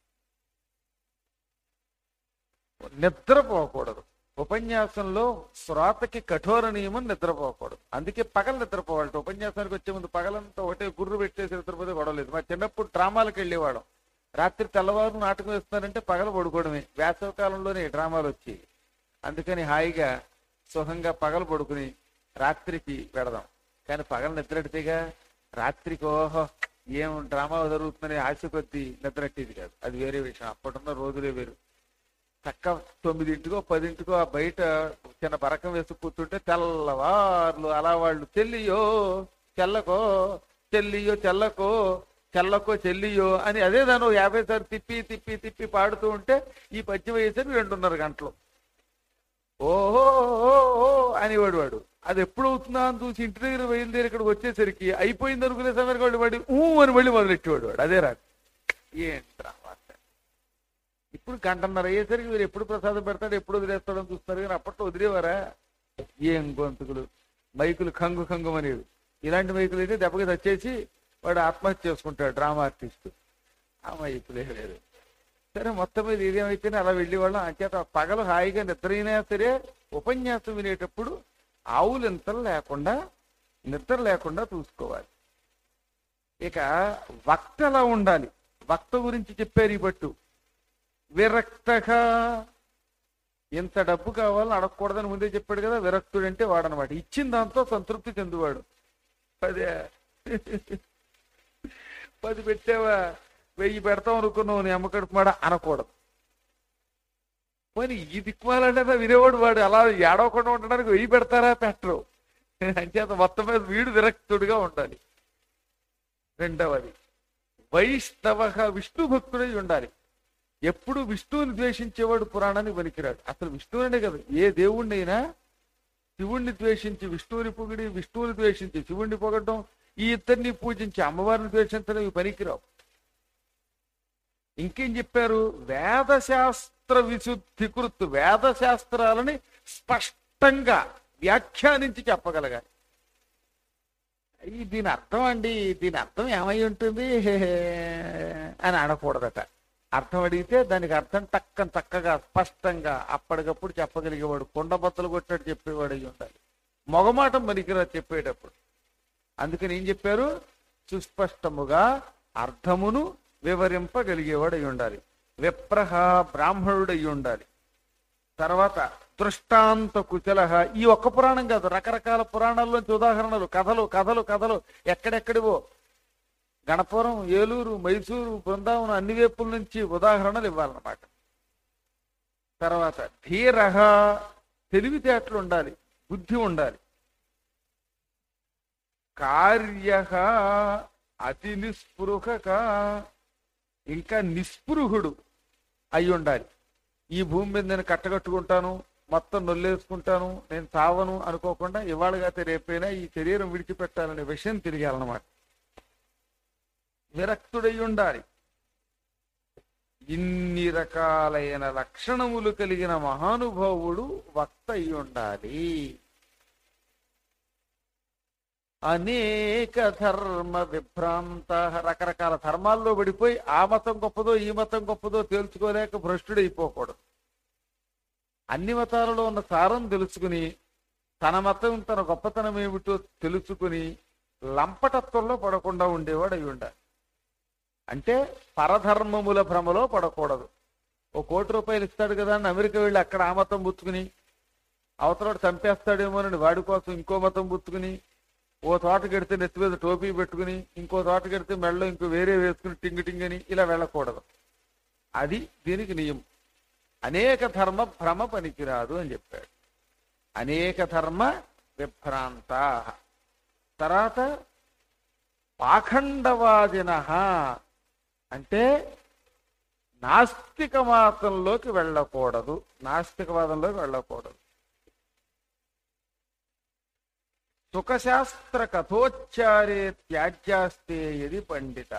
నిద్రపోకూడదు ఉపన్యాసంలో శ్రోతకి కఠోర నియమం నిద్రపోకూడదు అందుకే పగలు నిద్రపోవాలి ఉపన్యాసానికి వచ్చే ముందు పగలంతా ఒకటే గుర్రు పెట్టేసి నిద్రపోతే గొడవలేదు మా చిన్నప్పుడు డ్రామాలకు వెళ్ళేవాళ్ళం రాత్రి తెల్లవారు నాటకం వేస్తున్నారంటే పగల పడుకోవడమే వేసవ కాలంలోనే డ్రామాలు వచ్చేవి అందుకని హాయిగా సుఖంగా పగలు పడుకుని రాత్రికి పెడదాం కానీ పగలు నిద్రడితేగా రాత్రికి ఓహో ఏం డ్రామా జరుగుతుందని ఆశ కొద్దీ నిద్రట్టేది కాదు అది వేరే విషయం అప్పటిన్న రోజులే వేరు చక్క తొమ్మిదింటికో పదింటికో ఆ బయట చిన్న బరకం వేసి కూర్చుంటే తెల్లవార్లు అలా వాళ్ళు చెల్లియో చెల్లకో చెల్లియో చెల్లకో చెల్లకో చెల్లియో అని అదే దాని ఓ యాభై సార్లు తిప్పి తిప్పి తిప్పి పాడుతూ ఉంటే ఈ పద్యం వేసేది రెండున్నర గంటలు ఓహో ఓ, ఓ అనేవాడు వాడు అది ఎప్పుడు అవుతుందా అని చూసి ఇంటి దగ్గర బయలుదేరి ఇక్కడికి వచ్చేసరికి అయిపోయింది అనుకునే సమయానికి వాడు వాడి ఊ అని మళ్ళీ మొదలెట్టేవాడు వాడు అదే రాదు ఏంట్రా వార్త. ఇప్పుడు గంటన్నర అయ్యేసరికి మీరు ఎప్పుడు ప్రసాదం పెడతాడు ఎప్పుడు వదిలేస్తాడని చూస్తారు కానీ అప్పట్లో వదిలేవారా ఏం గొంతుకులు మైకులు కంగు కంగు అనేవి ఇలాంటి మైకులు అయితే దెబ్బకి తెచ్చేసి వాడు ఆత్మహత్య చేసుకుంటాడు డ్రామా ఆర్టిస్ట్ ఆ మైకులే లేదు సరే మొత్తం మీద ఇదేమైతేనే అలా వెళ్ళేవాళ్ళం అంచేత పగలు హాయిగా నిద్రైనా సరే ఉపన్యాసం వినేటప్పుడు ఆవులు ఇంతలు లేకుండా నిద్ర లేకుండా చూసుకోవాలి ఇక వక్త ఎలా ఉండాలి వక్త గురించి చెప్పారు ఈ పట్టు విరక్తగా ఇంత డబ్బు కావాలని అడగకూడదని ముందే చెప్పాడు కదా విరక్తుడు అంటే వాడనమాట ఇచ్చిన దాంతో సంతృప్తి చెందువాడు పదే పది పెట్టావా వెయ్యి పెడతాం అనుకున్నావు నీ అమ్మకడుపు మాడ అనకూడదు మరి ఈ దిక్కుమాలంటే వినేవాడు వాడు అలా ఏడవకుండా ఉండడానికి వెయ్యి పెడతారా పెట్టరు అంచేత మొత్తం మీద వీడు విరక్తుడిగా ఉండాలి రెండవది వైష్ణవ విష్ణు భక్తుడై ఉండాలి ఎప్పుడు విష్ణువుని ద్వేషించేవాడు పురాణానికి పనికిరాడు అసలు విష్ణువునే కదా ఏ దేవుణ్ణైనా శివుణ్ణి ద్వేషించి విష్ణువుని పొగిడి విష్ణువుని ద్వేషించి శివుణ్ణి పొగడడం ఈ ఇద్దరిని పూజించి అమ్మవారిని ద్వేషించడం ఇవి పనికిరావు ఇంకేం చెప్పారు వేదశాస్త్ర విశుద్ధి కృత్ వేదశాస్త్రాలని స్పష్టంగా వ్యాఖ్యానించి చెప్పగలగాలి ఈ దీని అర్థం అండి దీని అర్థం ఏమై ఉంటుంది అని అనకూడదట అర్థం అడిగితే దానికి అర్థం టక్కన చక్కగా స్పష్టంగా అప్పటికప్పుడు చెప్పగలిగేవాడు కొండబద్దలు కొట్టాడు చెప్పేవాడు అయి ఉండాలి మొగమాటం పనికిరా చెప్పేటప్పుడు అందుకని ఏం చెప్పారు సుస్పష్టముగా అర్థమును వివరింపగలిగేవాడు అయి ఉండాలి విప్రహ బ్రాహ్మణుడు అయి ఉండాలి తర్వాత దృష్టాంత కుశల ఈ ఒక్క పురాణం కాదు రకరకాల పురాణాల్లోంచి ఉదాహరణలు కథలు కథలు కథలు ఎక్కడెక్కడివో గణపురం ఏలూరు మైసూరు బృందావనం అన్ని వైపుల నుంచి ఉదాహరణలు ఇవ్వాలన్నమాట తర్వాత ధీరహ తెలివితేటలు ఉండాలి బుద్ధి ఉండాలి కార్య అతి నిస్పృహక ఇంకా నిస్పృహుడు అయి ఉండాలి ఈ భూమి మీద నేను కట్టగట్టుకుంటాను మొత్తం నొల్లేసుకుంటాను నేను తావను అనుకోకుండా ఇవాళగాతే రేపైనా ఈ శరీరం విడిచిపెట్టాలనే విషయం తెలియాలన్నమాట విరక్తుడై ఉండాలి ఇన్ని రకాలైన లక్షణములు కలిగిన మహానుభావుడు వక్త అయి ఉండాలి అనేక ధర్మ విభ్రాంత రకరకాల ధర్మాల్లో పడిపోయి ఆ మతం గొప్పదో ఈ మతం గొప్పదో తేల్చుకోలేక భ్రష్టుడైపోకూడదు అన్ని మతాలలో ఉన్న సారం తెలుసుకుని తన మతం తన గొప్పతనం ఏమిటో తెలుసుకుని లంపటత్వంలో పడకుండా ఉండేవాడు అయి ఉండాలి అంటే పరధర్మముల భ్రమలో పడకూడదు ఓ కోటి రూపాయలు ఇస్తాడు కదా అని అమెరికా వెళ్ళి అక్కడ ఆ మతం పుచ్చుకుని అవతలవాడు చంపేస్తాడేమోనని వాడి కోసం ఇంకో మతం పుచ్చుకుని ఓ తోట కడితే నెత్తి మీద టోపీ పెట్టుకుని ఇంకో తోట కడితే మెడలో ఇంకో వేరే వేసుకుని టింగ్ టింగ్ అని ఇలా వెళ్ళకూడదు అది దీనికి నియమం అనేక ధర్మ భ్రమ పనికిరాదు అని చెప్పాడు అనేక ధర్మ విభ్రాంత తర్వాత పాఖండవాదిన అంటే నాస్తిక మాతంలోకి వెళ్ళకూడదు నాస్తికవాదంలోకి వెళ్ళకూడదు సుఖశాస్త్ర కథోచ్చారే త్యాజ్యాస్తే ఇది పండిత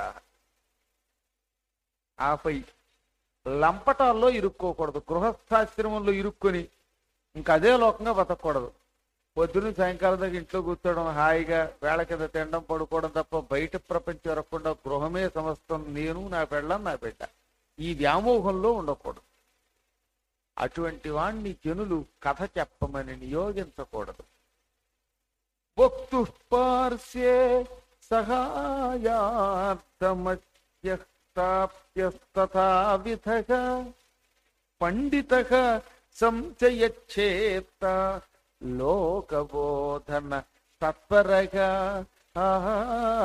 ఆపై లంపటాల్లో ఇరుక్కోకూడదు గృహస్థాశ్రమంలో ఇరుక్కొని ఇంకా అదే లోకంగా బతకూడదు పొద్దున్న సాయంకాలం దాకా ఇంట్లో కూర్చోవడం హాయిగా వేళ కింద తినడం పడుకోవడం తప్ప బయట ప్రపంచం ఎరగకుండా గృహమే సమస్తం నేను నా పెళ్ళం నా బిడ్డ ఈ వ్యామోహంలో ఉండకూడదు అటువంటి వాణ్ణి జనులు కథ చెప్పమని నియోగించకూడదు వక్తు పార్శ్వే సహాయార్థమత్యస్తాప్యస్తథావిధ పండిత సంచయచ్చేత్త లోకబోధన తత్పరగా ఆహా.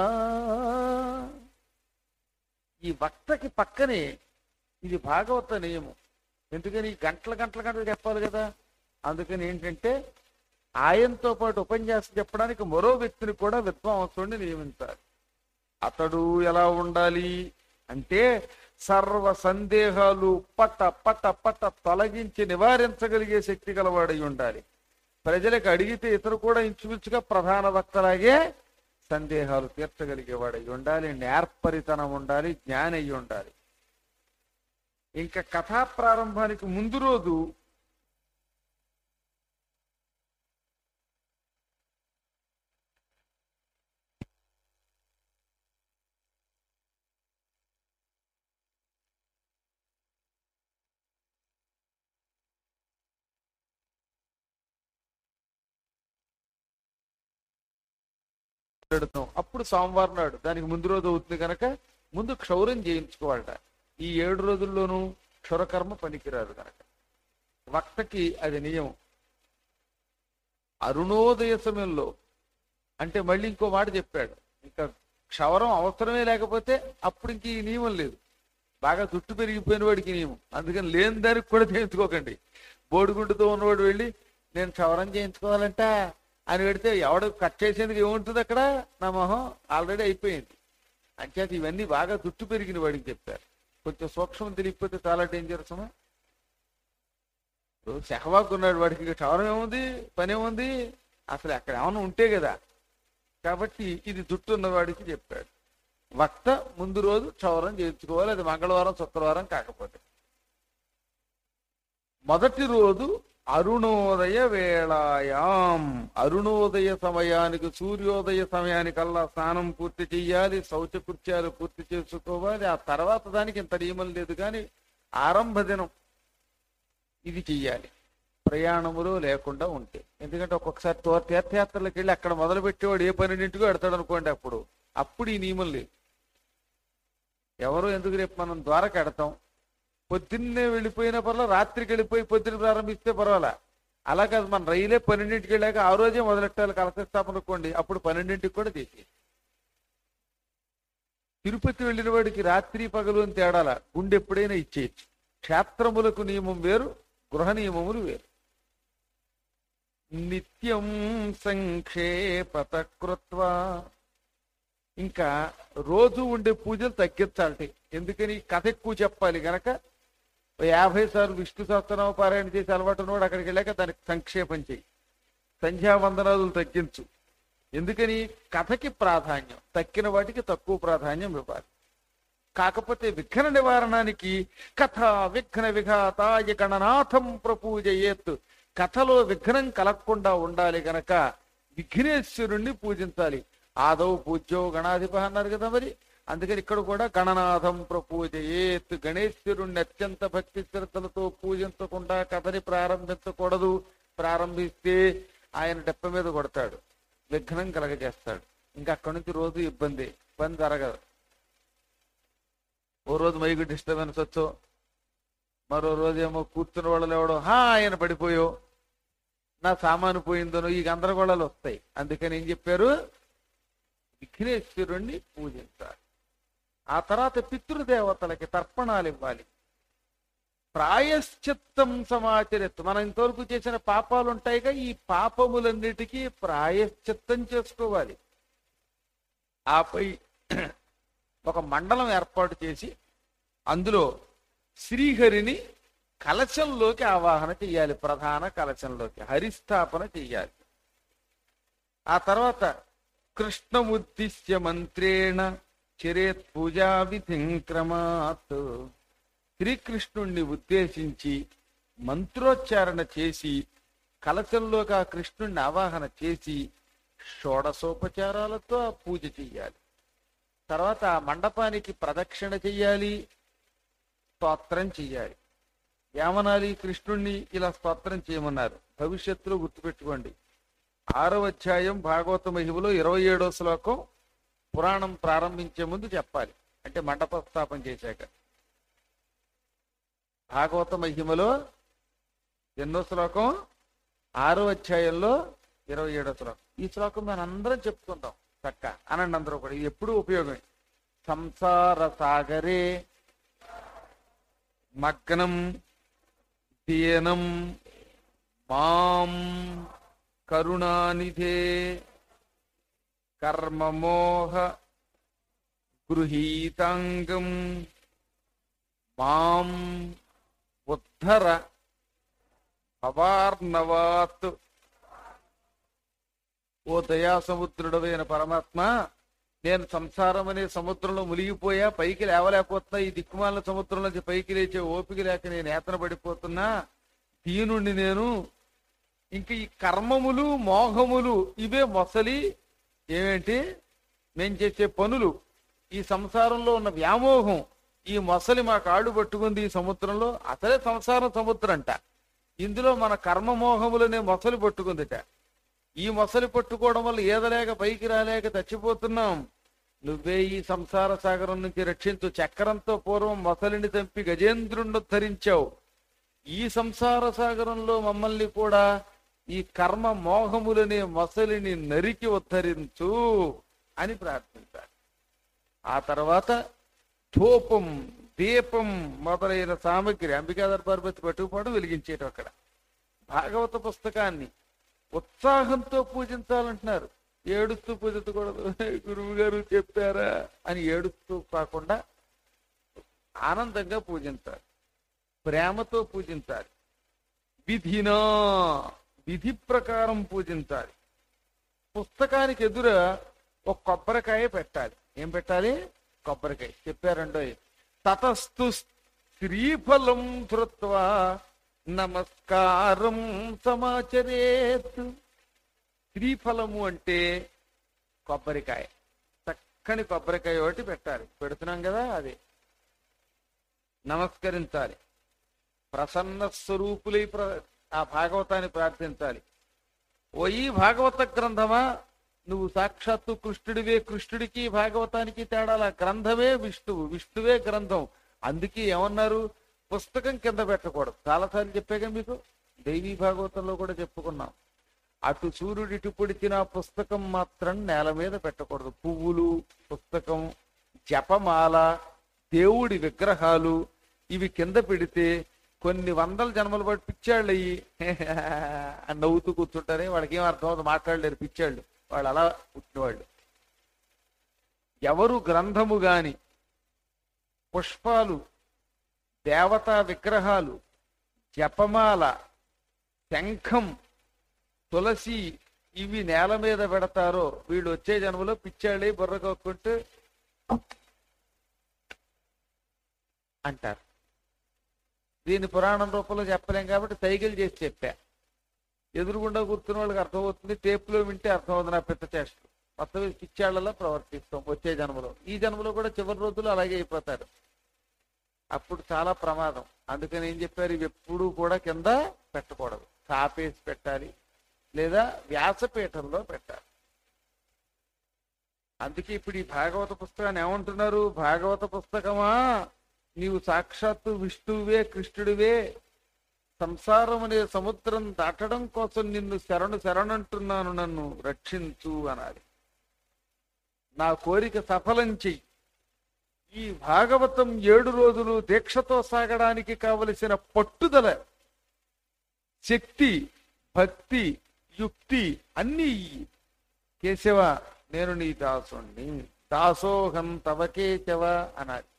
ఈ వక్తకి పక్కనే ఇది భాగవత నియమం ఎందుకని గంటల గంటల గంటలు చెప్పాలి కదా అందుకని ఏంటంటే ఆయనతో పాటు ఉపన్యాసం చెప్పడానికి మరో వ్యక్తిని కూడా విద్వాంసుడిని నియమించాలి అతడు ఎలా ఉండాలి అంటే సర్వ సందేహాలు పట పట పట తొలగించి నివారించగలిగే శక్తి గలవాడై ఉండాలి ప్రజలకు అడిగితే ఇతరు కూడా ఇంచుమించుగా ప్రధాన వక్తలాగే సందేహాలు తీర్చగలిగేవాడై ఉండాలి నేర్పరితనం ఉండాలి జ్ఞాని అయి ఉండాలి ఇంకా కథా ప్రారంభానికి ముందు రోజు పెడతాం అప్పుడు సోమవారం నాడు దానికి ముందు రోజు అవుతుంది కనుక ముందు క్షౌరం చేయించుకోవాలట ఈ ఏడు రోజుల్లోనూ క్షురకర్మ పనికిరాదు కనుక వక్తకి అది నియమం అరుణోదయ సమయంలో అంటే మళ్ళీ ఇంకో మాట చెప్పాడు ఇంకా క్షవరం అవసరమే లేకపోతే అప్పుడు ఇంక ఈ నియమం లేదు బాగా జుట్టు పెరిగిపోయిన వాడికి నియమం అందుకని లేని దానికి కూడా చేయించుకోకండి బోడిగుండుతో ఉన్నవాడు వెళ్ళి నేను క్షవరం చేయించుకోవాలంట అని పెడితే ఎవడు కట్ చేసేందుకు ఏముంటుంది అక్కడ నా మొహం ఆల్రెడీ అయిపోయింది అంచేత ఇవన్నీ బాగా జుట్టు పెరిగిన వాడికి చెప్పారు కొంచెం సూక్ష్మం తెలియకపోతే చాలా డేంజరస్ అమ్మా ఇప్పుడు సెహవాక్ ఉన్నాడు వాడికి ఇక క్షవరం ఏముంది పని ఏముంది అసలు అక్కడ ఏమైనా ఉంటే కదా కాబట్టి ఇది జుట్టు ఉన్నవాడికి చెప్పాడు వక్త ముందు రోజు క్షౌరం చేయించుకోవాలి అది మంగళవారం శుక్రవారం కాకపోతే మొదటి రోజు అరుణోదయ వేళాయాం అరుణోదయ సమయానికి సూర్యోదయ సమయానికల్లా స్నానం పూర్తి చెయ్యాలి శౌచకృత్యాలు పూర్తి చేసుకోవాలి ఆ తర్వాత దానికి ఇంత నియమం లేదు కానీ ఆరంభ దినం ఇది చెయ్యాలి ప్రయాణములు లేకుండా ఉంటే ఎందుకంటే ఒక్కొక్కసారి తో తీర్థయాత్రలకు వెళ్ళి అక్కడ మొదలు పెట్టేవాడు ఏ పన్నెండింటికో పెడతాడు అనుకోండి అప్పుడు అప్పుడు ఈ నియమం లేదు ఎవరు ఎందుకు రేపు మనం ద్వారక ఎడతాం పొద్దున్నే వెళ్ళిపోయిన పర్లా రాత్రికి వెళ్ళిపోయి పొద్దున్న ప్రారంభిస్తే పర్వాలా అలా కాదు మన రైలే పన్నెండింటికి వెళ్ళాక ఆ రోజే మొదలెట్టాలి కలశ స్థాపన అనుకోండి అప్పుడు పన్నెండింటికి కూడా చేసి తిరుపతి వెళ్ళిన వాడికి రాత్రి పగలు అని తేడాల గుండె ఎప్పుడైనా ఇచ్చేయచ్చు క్షేత్రములకు నియమం వేరు గృహ నియమములు వేరు నిత్యం సంక్షేపత కృత్వా ఇంకా రోజు ఉండే పూజలు తగ్గించాలి ఎందుకని కథ ఎక్కువ చెప్పాలి గనక ఓ యాభై సార్లు విష్ణు సహస్రనామ పారాయణ చేసి అలవాటు ఉన్నవాడు అక్కడికి వెళ్ళాక దానికి సంక్షేపం చెయ్యి సంధ్యావందనాదులు తగ్గించు ఎందుకని కథకి ప్రాధాన్యం తక్కిన వాటికి తక్కువ ప్రాధాన్యం ఇవ్వాలి కాకపోతే విఘ్న నివారణానికి కథ విఘ్న విఘాతాయ గణనాథం ప్రపూజయేత్ కథలో విఘ్నం కలగకుండా ఉండాలి గనక విఘ్నేశ్వరుణ్ణి పూజించాలి ఆదౌ పూజ్యో గణాధిప అన్నారు కదా మరి అందుకని ఇక్కడ కూడా గణనాథం ప్రపూజయేత్ గణేశ్వరుణ్ణి అత్యంత భక్తి శ్రద్ధలతో పూజించకుండా కథని ప్రారంభించకూడదు ప్రారంభిస్తే ఆయన డెప్ప మీద కొడతాడు విఘ్నం కలగజేస్తాడు ఇంకా అక్కడి నుంచి రోజు ఇబ్బంది పని జరగదు ఓ రోజు మైకు డిస్టర్బెన్స్ వచ్చో మరో రోజు ఏమో కూర్చున్న వాళ్ళు ఎవడో హా ఆయన పడిపోయో నా సామాను పోయిందనో ఈ గందరగోళాలు వస్తాయి అందుకని ఏం చెప్పారు విఘ్నేశ్వరుణ్ణి పూజించాలి ఆ తర్వాత పితృదేవతలకి తర్పణాలు ఇవ్వాలి ప్రాయశ్చిత్తం సమాచరిత్తు మనం ఇంతవరకు చేసిన పాపాలు ఉంటాయిగా ఈ పాపములన్నిటికీ ప్రాయశ్చిత్తం చేసుకోవాలి ఆపై ఒక మండలం ఏర్పాటు చేసి అందులో శ్రీహరిని కలశంలోకి ఆవాహన చెయ్యాలి ప్రధాన కలశంలోకి హరిస్థాపన చెయ్యాలి ఆ తర్వాత కృష్ణముద్దిశ్య మంత్రేణ చరేత్ పూజా విధింక్రమాత్ శ్రీకృష్ణుణ్ణి ఉద్దేశించి మంత్రోచ్చారణ చేసి కలశంలోకి ఆ కృష్ణుణ్ణి ఆవాహన చేసి షోడసోపచారాలతో ఆ పూజ చెయ్యాలి తర్వాత ఆ మండపానికి ప్రదక్షిణ చెయ్యాలి స్తోత్రం చెయ్యాలి ఏమనాలి కృష్ణుణ్ణి ఇలా స్తోత్రం చేయమన్నారు భవిష్యత్తులో గుర్తుపెట్టుకోండి ఆరవ అధ్యాయం భాగవత మహిమలో ఇరవై ఏడో శ్లోకం పురాణం ప్రారంభించే ముందు చెప్పాలి అంటే మండప స్థాపన చేశాక భాగవత మహిమలో ఎన్నో శ్లోకం ఆరో అధ్యాయంలో ఇరవై ఏడో శ్లోకం ఈ శ్లోకం మనం అందరం చెప్పుకుంటాం చక్క అనండి అందరూ కూడా ఇది ఎప్పుడూ ఉపయోగమే సంసార సాగరే మగ్నం దీనం మాం కరుణానిధే కర్మమోహ గృహీతాంగం మాం ఉద్ధర భవార్ణవాత్ ఓ దయా సముద్రుడవైన పరమాత్మ నేను సంసారం అనే సముద్రంలో మునిగిపోయా పైకి లేవలేకపోతున్నా ఈ దిక్కుమాల సముద్రం నుంచి పైకి లేచే ఓపిక లేక నేను ఏతన పడిపోతున్నా దీనుణ్ణి నేను ఇంక ఈ కర్మములు మోహములు ఇవే మొసలి ఏమేంటి నేను చేసే పనులు ఈ సంసారంలో ఉన్న వ్యామోహం ఈ మొసలి మా కాళ్ళు పట్టుకుంది ఈ సముద్రంలో అసలే సంసారం సముద్రం అంట ఇందులో మన కర్మ మోహములనే మొసలి పట్టుకుందిట ఈ మొసలి పట్టుకోవడం వల్ల ఏదలేక పైకి రాలేక చచ్చిపోతున్నాం నువ్వే ఈ సంసార సాగరం నుంచి రక్షించు చక్రంతో పూర్వం మొసలిని చంపి గజేంద్రుణ్ణి ధరించావు ఈ సంసార సాగరంలో మమ్మల్ని కూడా ఈ కర్మ మోహములనే మొసలిని నరికి ఉద్ధరించు అని ప్రార్థించాలి ఆ తర్వాత ధూపం దీపం మొదలైన సామగ్రి అంబికా దర్బార్పతి పట్టుకుపోవడం వెలిగించేటం అక్కడ భాగవత పుస్తకాన్ని ఉత్సాహంతో పూజించాలంటున్నారు ఏడుస్తూ పూజించకూడదు గురువు గారు చెప్పారా అని ఏడుస్తూ కాకుండా ఆనందంగా పూజించాలి ప్రేమతో పూజించాలి విధినా విధి ప్రకారం పూజించాలి పుస్తకానికి ఎదుర ఒక కొబ్బరికాయ పెట్టాలి ఏం పెట్టాలి కొబ్బరికాయ చెప్పారండో తతస్తు శ్రీఫలం ధృత్వా నమస్కారం సమాచరేత్ శ్రీఫలము అంటే కొబ్బరికాయ చక్కని కొబ్బరికాయ ఒకటి పెట్టాలి పెడుతున్నాం కదా అది నమస్కరించాలి ప్రసన్న స్వరూపులై ప్ర- ఆ భాగవతాన్ని ప్రార్థించాలి ఓ ఈ భాగవత గ్రంథమా నువ్వు సాక్షాత్తు కృష్ణుడివే కృష్ణుడికి భాగవతానికి తేడాల గ్రంథమే విష్ణువు విష్ణువే గ్రంథం అందుకే ఏమన్నారు పుస్తకం కింద పెట్టకూడదు చాలాసార్లు చెప్పాగా మీకు దైవీ భాగవతంలో కూడా చెప్పుకున్నాం అటు సూర్యుడు ఇటు పొడిచిన పుస్తకం మాత్రం నేల మీద పెట్టకూడదు పువ్వులు పుస్తకం జపమాల దేవుడి విగ్రహాలు ఇవి కింద పెడితే కొన్ని వందల జన్మలు బట్టి పిచ్చాళ్ళు అయ్యి అని నవ్వుతూ కూర్చుంటారే వాళ్ళకి ఏం అర్థం అవుతుంది మాట్లాడలేరు పిచ్చాళ్ళు వాళ్ళు అలా పుట్టినవాళ్ళు ఎవరు గ్రంథము గాని పుష్పాలు దేవతా విగ్రహాలు జపమాల శంఖం తులసి ఇవి నేల మీద పెడతారో వీళ్ళు వచ్చే జన్మలో పిచ్చాళ్ళి బుర్ర కొక్కుంటూ అంటారు దీన్ని పురాణం రూపంలో చెప్పలేం కాబట్టి సైకిల్ చేసి చెప్పా ఎదురుగుండా కూర్చున్న వాళ్ళకి అర్థమవుతుంది టేపులో వింటే అర్థమవుతుంది నా పెద్ద చేష్టలు మొత్తం ఈ పిచ్చాళ్ళలో ప్రవర్తిస్తాం వచ్చే జన్మలో ఈ జన్మలో కూడా చివరి రోజులు అలాగే అయిపోతారు అప్పుడు చాలా ప్రమాదం అందుకని ఏం చెప్పారు ఇవి ఎప్పుడూ కూడా కింద పెట్టకూడదు కాపేసి పెట్టాలి లేదా వ్యాసపీఠంలో పెట్టాలి అందుకే ఇప్పుడు ఈ భాగవత పుస్తకాన్ని ఏమంటున్నారు భాగవత పుస్తకమా నీవు సాక్షాత్తు విష్ణువే కృష్ణుడివే సంసారం అనే సముద్రం దాటడం కోసం నిన్ను శరణు శరణంటున్నాను నన్ను రక్షించు అనాలి నా కోరిక సఫలం చెయ్యి ఈ భాగవతం ఏడు రోజులు దీక్షతో సాగడానికి కావలసిన పట్టుదల శక్తి భక్తి యుక్తి అన్నీ ఇయ్యి. కేశవ నేను నీ దాసుణ్ణి దాసోహం తవ కేశవ అనాలి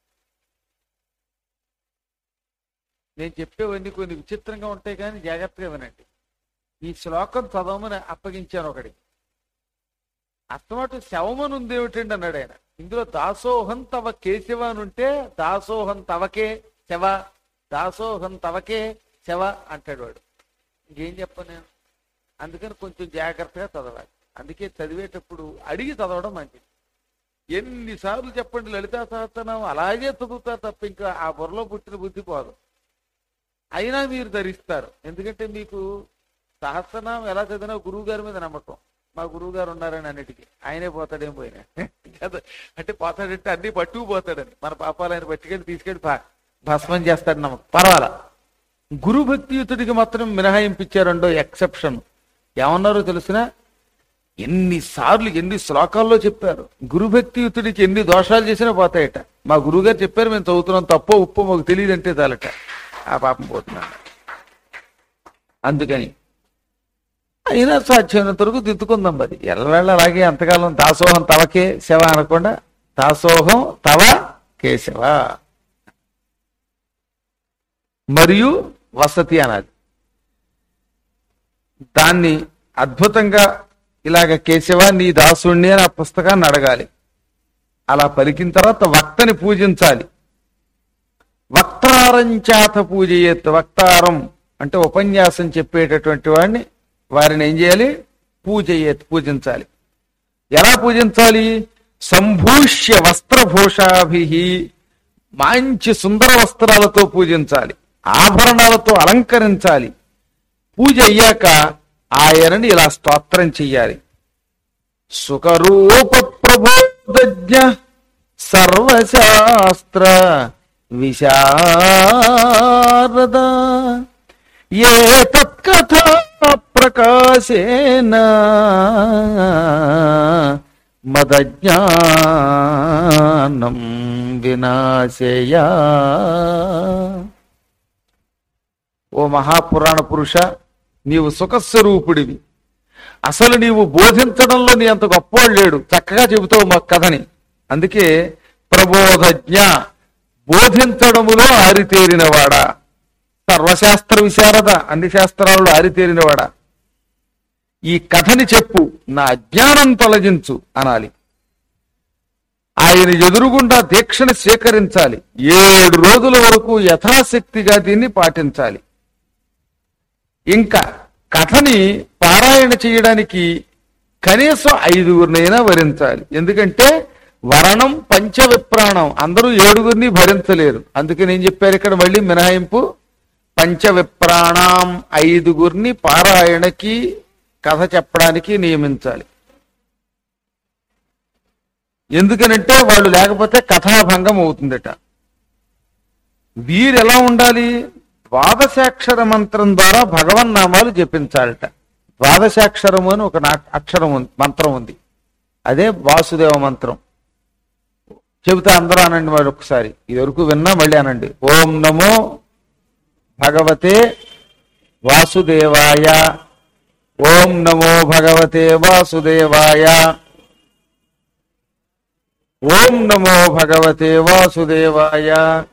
నేను చెప్పేవన్నీ కొన్ని విచిత్రంగా ఉంటాయి కానీ జాగ్రత్తగా వినండి ఈ శ్లోకం చదవమని అప్పగించాను ఒకడికి అస్తమాటు శవమని ఉంది ఏమిటండి అన్నాడు ఆయన ఇందులో దాసోహం తవ కేశవ అని ఉంటే దాసోహం తవకే శవ దాసోహం తవకే శవ అంటాడు వాడు ఇంకేం చెప్పను నేను అందుకని కొంచెం జాగ్రత్తగా చదవాలి అందుకే చదివేటప్పుడు అడిగి చదవడం మంచిది ఎన్నిసార్లు చెప్పండి లలితా సహస్రనామం అలాగే చదువుతారు తప్ప ఇంకా ఆ బుర్రలో పుట్టిన బుద్ధి పోదు అయినా మీరు ధరిస్తారు ఎందుకంటే మీకు సహస్రనామం ఎలా చదివినా గురువు గారి మీద నమ్మకం మా గురువు గారు ఉన్నారని అన్నిటికీ ఆయనే పోతాడేం పోయినా కదా అంటే పోతాడంటే అన్ని పట్టుకుపోతాడని మన పాపాలు ఆయన పట్టుకెళ్ళి తీసుకెళ్ళి భా- భస్మం చేస్తాడు నమ్మకం పర్వాలా గురు భక్తియుతుడికి మాత్రం మినహాయింపించారండో ఎక్సెప్షన్ ఏమన్నారో తెలిసిన ఎన్నిసార్లు ఎన్ని శ్లోకాల్లో చెప్పారు గురు భక్తియుతుడికి ఎన్ని దోషాలు చేసినా పోతాయట మా గురువుగారు చెప్పారు మేము చదువుతున్నాం తప్పో ఉప్పో మాకు తెలియదంటే చాలట ఆ పాపం పోతున్నాను అందుకని అయినా సాధ్యమైనంత వరకు దిద్దుకుందాం మరి ఎల్లవేళ అలాగే అంతకాలం దాసోహం తవకే శవ అనకుండా దాసోహం తవ కేశవ మరియు వసతి అనాలి దాన్ని అద్భుతంగా ఇలాగ కేశవ నీ దాసుణ్ణి అని ఆ పుస్తకాన్ని అడగాలి అలా పలికిన తర్వాత వక్తని పూజించాలి వక్తారం చేత పూజయేత్ వక్తారం అంటే ఉపన్యాసం చెప్పేటటువంటి వాడిని వారిని ఏం చేయాలి పూజయేత్ పూజించాలి ఎలా పూజించాలి సంభూష్య వస్త్రభూషాభి మంచి సుందర వస్త్రాలతో పూజించాలి ఆభరణాలతో అలంకరించాలి పూజ అయ్యాక ఆయనని ఇలా స్తోత్రం చెయ్యాలి సుఖరూప ప్రబోధజ్ఞ సర్వశాస్త్ర విశారద ఏ తత్కథ ప్రకాశేన మదజ్ఞానం వినాశయా ఓ మహాపురాణ పురుష నీవు సుఖస్వరూపుడివి అసలు నీవు బోధించడంలో నీ అంత గొప్పవాడు లేడు చక్కగా చెబుతావు మా కథని అందుకే ప్రబోధజ్ఞ బోధించడములో ఆరితేరినవాడా సర్వశాస్త్ర విశారద అన్ని శాస్త్రాల్లో ఆరితేరినవాడా ఈ కథని చెప్పు నా అజ్ఞానం తొలగించు అనాలి ఆయన ఎదురుగుండా దీక్షను స్వీకరించాలి ఏడు రోజుల వరకు యథాశక్తిగా దీన్ని పాటించాలి ఇంకా కథని పారాయణ చేయడానికి కనీసం ఐదుగురినైనా వరించాలి ఎందుకంటే వరణం పంచవిప్రాణం అందరూ ఏడుగురిని భరించలేరు అందుకని ఏం చెప్పారు ఇక్కడ మళ్ళీ మినహాయింపు పంచవిప్రాణం ఐదుగురిని పారాయణకి కథ చెప్పడానికి నియమించాలి ఎందుకనంటే వాళ్ళు లేకపోతే కథాభంగం అవుతుందట వీరు ఎలా ఉండాలి ద్వాదశాక్షర మంత్రం ద్వారా భగవన్నామాలు జపించాలట ద్వాదశాక్షరము అని ఒక నా- అక్షరం ఉంది మంత్రం ఉంది అదే వాసుదేవ మంత్రం చెబుతా అందరూ అనండి మరి ఒకసారి ఇది వరకు విన్నా మళ్ళీ అనండి ఓం నమో భగవతే వాసుదేవాయ ఓం నమో భగవతే వాసుదేవాయ ఓం నమో భగవతే వాసుదేవాయ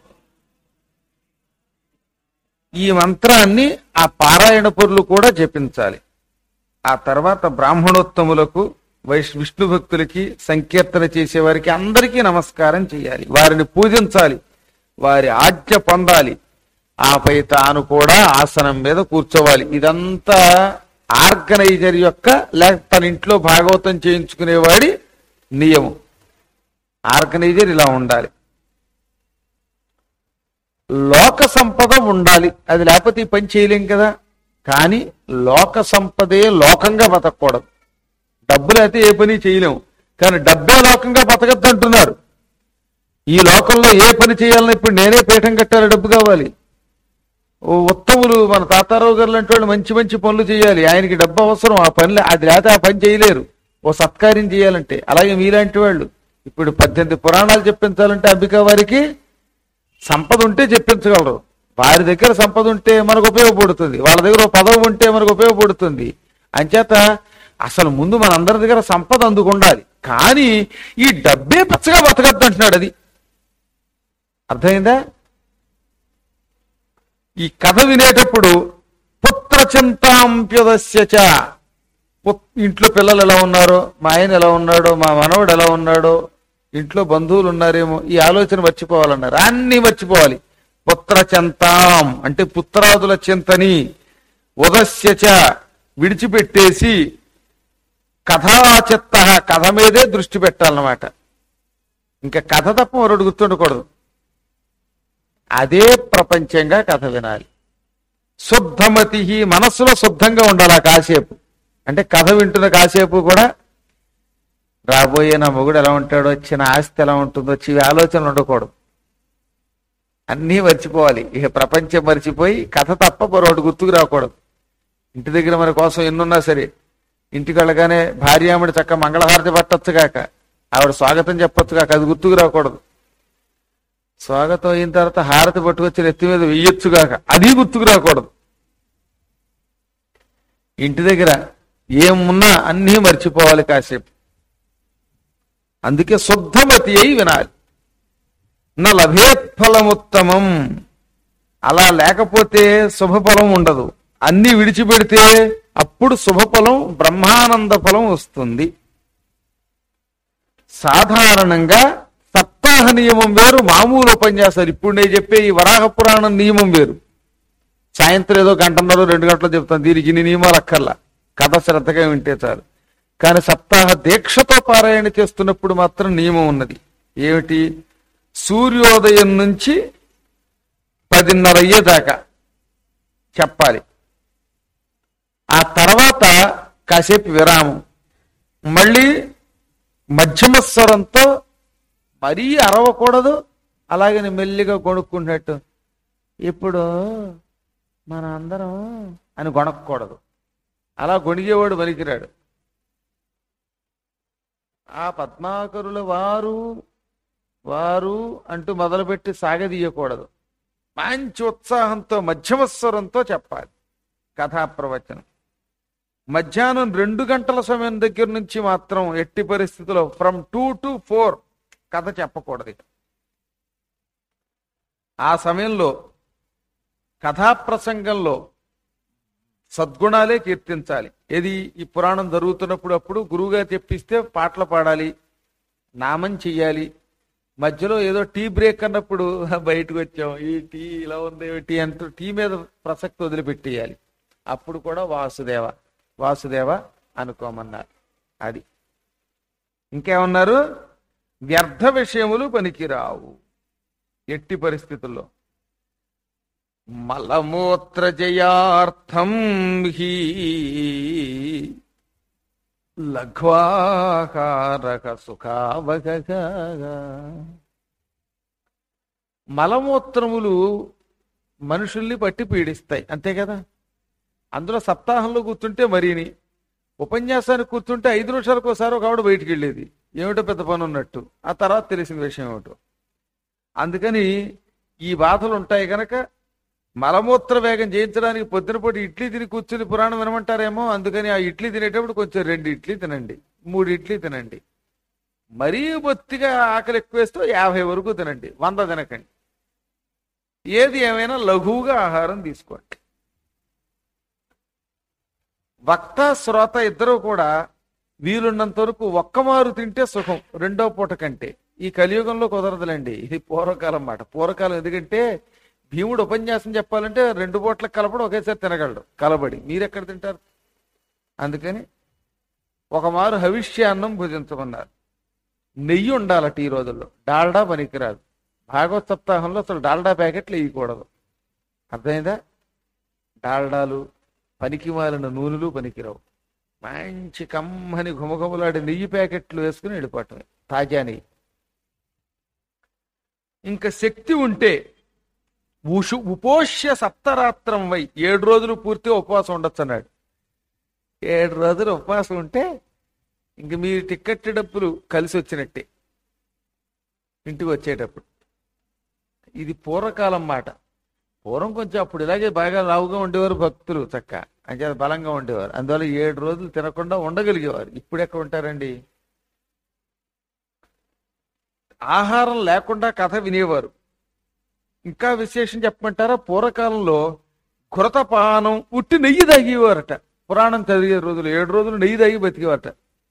ఈ మంత్రాన్ని ఆ పారాయణ పొరులు కూడా జపించాలి ఆ తర్వాత బ్రాహ్మణోత్తములకు వైష్ విష్ణు భక్తులకి సంకీర్తన చేసేవారికి అందరికీ నమస్కారం చేయాలి వారిని పూజించాలి వారి ఆజ్ఞ పొందాలి ఆపై తాను కూడా ఆసనం మీద కూర్చోవాలి ఇదంతా ఆర్గనైజర్ యొక్క లేక తన ఇంట్లో భాగవతం చేయించుకునేవాడి నియమం ఆర్గనైజర్ ఇలా ఉండాలి లోక సంపద ఉండాలి అది లేకపోతే ఈ పని చేయలేం కదా కానీ లోక సంపదే లోకంగా బతకూడదు డబ్బులు అయితే ఏ పని చేయలేము కానీ డబ్బే లోకంగా బతకద్దు అంటున్నారు ఈ లోకంలో ఏ పని చేయాలని ఇప్పుడు నేనే పీఠం కట్టాలి డబ్బు కావాలి ఓ ఉత్తములు మన తాతారావు గారు లాంటి వాళ్ళు మంచి మంచి పనులు చేయాలి ఆయనకి డబ్బు అవసరం ఆ పని అది లేకపోతే ఆ పని చేయలేరు ఓ సత్కార్యం చేయాలంటే అలాగే మీలాంటి వాళ్ళు ఇప్పుడు పద్దెనిమిది పురాణాలు చెప్పించాలంటే అంబికా వారికి సంపద ఉంటే చెప్పించగలరు వారి దగ్గర సంపద ఉంటే మనకు ఉపయోగపడుతుంది వాళ్ళ దగ్గర ఓ పదవి ఉంటే మనకు ఉపయోగపడుతుంది అంచేత అసలు ముందు మన అందరి దగ్గర సంపద అందుకుండాలి కానీ ఈ డబ్బే పచ్చగా బతకద్దు అంటున్నాడు అది అర్థమైందా ఈ కథ వినేటప్పుడు పుత్ర చింతాంప్యుదస్యచ పుత్- ఇంట్లో పిల్లలు ఎలా ఉన్నారో మా ఆయన ఎలా ఉన్నాడో మా మనవడు ఎలా ఉన్నాడో ఇంట్లో బంధువులు ఉన్నారేమో ఈ ఆలోచన మర్చిపోవాలన్నారు అన్ని మర్చిపోవాలి పుత్ర చింతాం అంటే పుత్రాదుల చింతని ఉదస్యచ విడిచిపెట్టేసి కథాచిత్త కథ మీదే దృష్టి పెట్టాలన్నమాట ఇంకా కథ తప్ప మరొకటి గుర్తుండకూడదు అదే ప్రపంచంగా కథ వినాలి శుద్ధమతి మనస్సులో శుద్ధంగా ఉండాలి ఆ కాసేపు అంటే కథ వింటున్న కాసేపు కూడా రాబోయే నా మొగుడు ఎలా ఉంటాడో వచ్చిన ఆస్తి ఎలా ఉంటుందో వచ్చి ఇవి ఆలోచనలు ఉండకూడదు అన్నీ మర్చిపోవాలి ఇక ప్రపంచం మర్చిపోయి కథ తప్ప మరొకటి గుర్తుకు రాకూడదు ఇంటి దగ్గర మన కోసం ఎన్నున్నా సరే ఇంటికి వెళ్ళగానే భార్యాముడి చక్క మంగళహారతి పట్టొచ్చు కాక ఆవిడ స్వాగతం చెప్పొచ్చు కాక అది గుర్తుకు రాకూడదు స్వాగతం అయిన తర్వాత హారతి పట్టుకొచ్చి నెత్తి మీద వెయ్యొచ్చు కాక అది గుర్తుకు రాకూడదు ఇంటి దగ్గర ఏమున్నా అన్నీ మర్చిపోవాలి కాసేపు అందుకే శుద్ధమతి అయి వినాలి నా లభేత్ ఫలముత్తమం అలా లేకపోతే శుభఫలం ఉండదు అన్ని విడిచిపెడితే అప్పుడు శుభఫలం బ్రహ్మానంద ఫలం వస్తుంది సాధారణంగా సప్తాహ నియమం వేరు మామూలు ఉపన్యాసాలు ఇప్పుడు నేను చెప్పే ఈ వరాహ పురాణం నియమం వేరు సాయంత్రం ఏదో గంటన్నర రెండు గంటలు చెప్తాను దీనికి ఇన్ని నియమాలు అక్కర్లా కథ శ్రద్ధగా వింటే చాలు కానీ సప్తాహ దీక్షతో పారాయణ చేస్తున్నప్పుడు మాత్రం నియమం ఉన్నది ఏమిటి సూర్యోదయం నుంచి పదిన్నర అయ్యేదాకా చెప్పాలి ఆ తర్వాత కాసేపు విరామం మళ్ళీ మధ్యమ స్వరంతో మరీ అరవకూడదు అలాగని మెల్లిగా కొనుక్కున్నట్టు ఇప్పుడు మన అందరం అని కొనక్కూడదు అలా గొణిగేవాడు పనికిరాడు ఆ పద్మాకరుల వారు వారు అంటూ మొదలుపెట్టి సాగదీయకూడదు మంచి ఉత్సాహంతో మధ్యమ స్వరంతో చెప్పాలి కథా ప్రవచనం మధ్యాహ్నం రెండు గంటల సమయం దగ్గర నుంచి మాత్రం ఎట్టి పరిస్థితుల్లో ఫ్రమ్ టూ టు ఫోర్ కథ చెప్పకూడదు ఇక. ఆ సమయంలో కథా ప్రసంగంలో సద్గుణాలే కీర్తించాలి ఏది ఈ పురాణం జరుగుతున్నప్పుడు అప్పుడు గురువుగారు చెప్పిస్తే పాటలు పాడాలి నామం చెయ్యాలి మధ్యలో ఏదో టీ బ్రేక్ అన్నప్పుడు బయటకు వచ్చాం ఈ టీ ఇలా ఉంది టీ అంటూ టీ మీద ప్రసక్తి వదిలిపెట్టేయాలి అప్పుడు కూడా వాసుదేవ వాసుదేవ అనుకోమన్నారు అది ఇంకేమన్నారు వ్యర్థ విషయములు పనికిరావు ఎట్టి పరిస్థితుల్లో మలమూత్ర జయార్థం హి లఘ్వాకారక సుఖావగ మలమూత్రములు మనుషుల్ని పట్టి పీడిస్తాయి అంతే కదా అందులో సప్తాహంలో కూర్చుంటే మరీని ఉపన్యాసానికి కూర్చుంటే ఐదు నిమిషాలకు ఒకసారి ఒక ఆవిడ బయటికి వెళ్ళేది ఏమిటో పెద్ద పని ఉన్నట్టు ఆ తర్వాత తెలిసిన విషయం ఏమిటో అందుకని ఈ బాధలు ఉంటాయి కనుక మలమూత్ర వేగం చేయించడానికి పొద్దునపూట ఇడ్లీ తిని కూర్చుని పురాణం వినమంటారేమో అందుకని ఆ ఇడ్లీ తినేటప్పుడు కొంచెం రెండు ఇడ్లీ తినండి మూడు ఇడ్లీ తినండి మరీ బొత్తిగా ఆకలి ఎక్కువేస్తూ యాభై వరకు తినండి వంద తినకండి ఏది ఏమైనా లఘువుగా ఆహారం తీసుకోండి వక్త శ్రోత ఇద్దరు కూడా వీలున్నంత వరకు ఒక్కమారు తింటే సుఖం రెండో పూట కంటే ఈ కలియుగంలో కుదరదులేండి ఇది పూర్వకాలం మాట పూర్వకాలం ఎందుకంటే భీముడు ఉపన్యాసం చెప్పాలంటే రెండు పూట్లకు కలపడం ఒకేసారి తినగలడు కలబడి మీరెక్కడ తింటారు అందుకని ఒక మారు హవిష్యాన్నం భుజించమన్నారు నెయ్యి ఉండాలట ఈ రోజుల్లో డాల్డా పనికిరాదు భాగవత సప్తాహంలో అసలు డాల్డా ప్యాకెట్లు వేయకూడదు అర్థమైందా డాల్డాలు పనికి మాలిన నూనెలు పనికిరావు మంచి కమ్మని ఘుమఘుమలాడి నెయ్యి ప్యాకెట్లు వేసుకుని వెళ్ళిపోవటమే తాజా నెయ్యి ఇంకా శక్తి ఉంటే ఉషు ఉపోష్య సప్తరాత్రం వై ఏడు రోజులు పూర్తిగా ఉపవాసం ఉండొచ్చు అన్నాడు ఏడు రోజులు ఉపవాసం ఉంటే ఇంక మీ టిక్కెట్ డబ్బులు కలిసి వచ్చినట్టే ఇంటికి వచ్చేటప్పుడు ఇది పూర్వకాలం మాట పూర్వం కొంచెం అప్పుడు ఇలాగే బాగా లావుగా ఉండేవారు భక్తులు చక్క అంటే బలంగా ఉండేవారు అందువల్ల ఏడు రోజులు తినకుండా ఉండగలిగేవారు ఇప్పుడు ఎక్కడ ఉంటారండి ఆహారం లేకుండా కథ వినేవారు ఇంకా విశేషం చెప్పమంటారా పూర్వకాలంలో కురతపానం ఉట్టి నెయ్యి తాగేవారట పురాణం చదివే రోజులు ఏడు రోజులు నెయ్యి తాగి బతికేవారట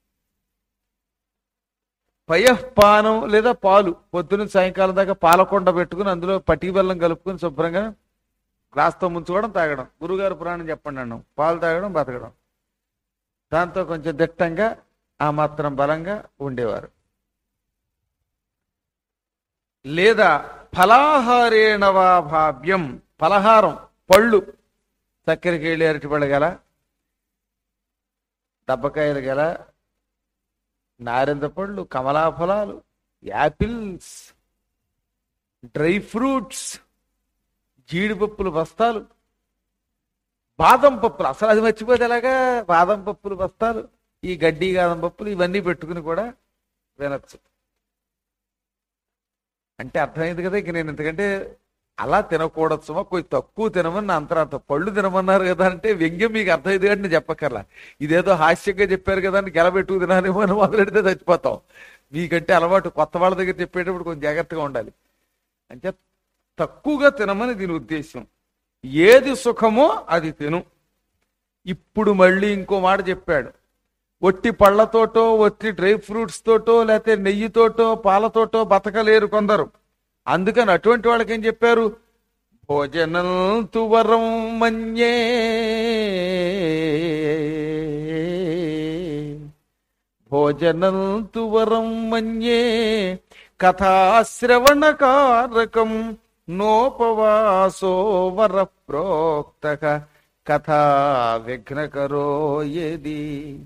పయఃపానం లేదా పాలు పొద్దున్న సాయంకాలం దాకా పాలకొండ పెట్టుకుని అందులో పట్టి బెల్లం కలుపుకొని శుభ్రంగా గ్లాస్తో ముంచుకోవడం తాగడం గురుగారు పురాణం చెప్పండి అన్నాం పాలు తాగడం బతకడం దాంతో కొంచెం దిట్టంగా ఆ మాత్రం బలంగా ఉండేవారు లేదా ఫలాహారేణవా భావ్యం ఫలహారం పళ్ళు చక్కెరకేళి అరటిపళ్ళు గల దబ్బకాయలు గల నారింజ పళ్ళు కమలా ఫలాలు యాపిల్స్ డ్రై ఫ్రూట్స్ జీడిపప్పులు బస్తాలు బాదం పప్పులు అసలు అది మర్చిపోతే ఎలాగా బాదం పప్పులు బస్తాలు ఈ గడ్డి బాదం పప్పులు ఇవన్నీ పెట్టుకుని కూడా వినొచ్చు అంటే అర్థమైంది కదా ఇక నేను ఎందుకంటే అలా తినకూడదు సుమా కొంచెం తక్కువ తినమని నా అంతరార్థం పళ్ళు తినమన్నారు కదా అంటే వ్యంగ్యం మీకు అర్థమైంది కాబట్టి నేను చెప్పక్కర్లా ఇదేదో హాస్యంగా చెప్పారు కదా అని గెలబెట్టుకు తినాలేమో అని మొదలెడితే చచ్చిపోతాం మీకంటే అలవాటు కొత్త వాళ్ళ దగ్గర చెప్పేటప్పుడు కొంచెం జాగ్రత్తగా ఉండాలి అంటే తక్కువగా తినమని దీని ఉద్దేశం ఏది సుఖమో అది తిను ఇప్పుడు మళ్ళీ ఇంకో మాట చెప్పాడు ఒట్టి పళ్ళతోటో ఒట్టి డ్రై ఫ్రూట్స్ తోటో లేకపోతే నెయ్యితోటో పాలతోటో బతకలేరు కొందరు అందుకని అటువంటి వాళ్ళకి ఏం చెప్పారు భోజనం తువరం మన్యే భోజనం తువరం మన్యే కథాశ్రవణకారకం నోపవాసో వర ప్రోక్త కథా విఘ్నకరో ఏది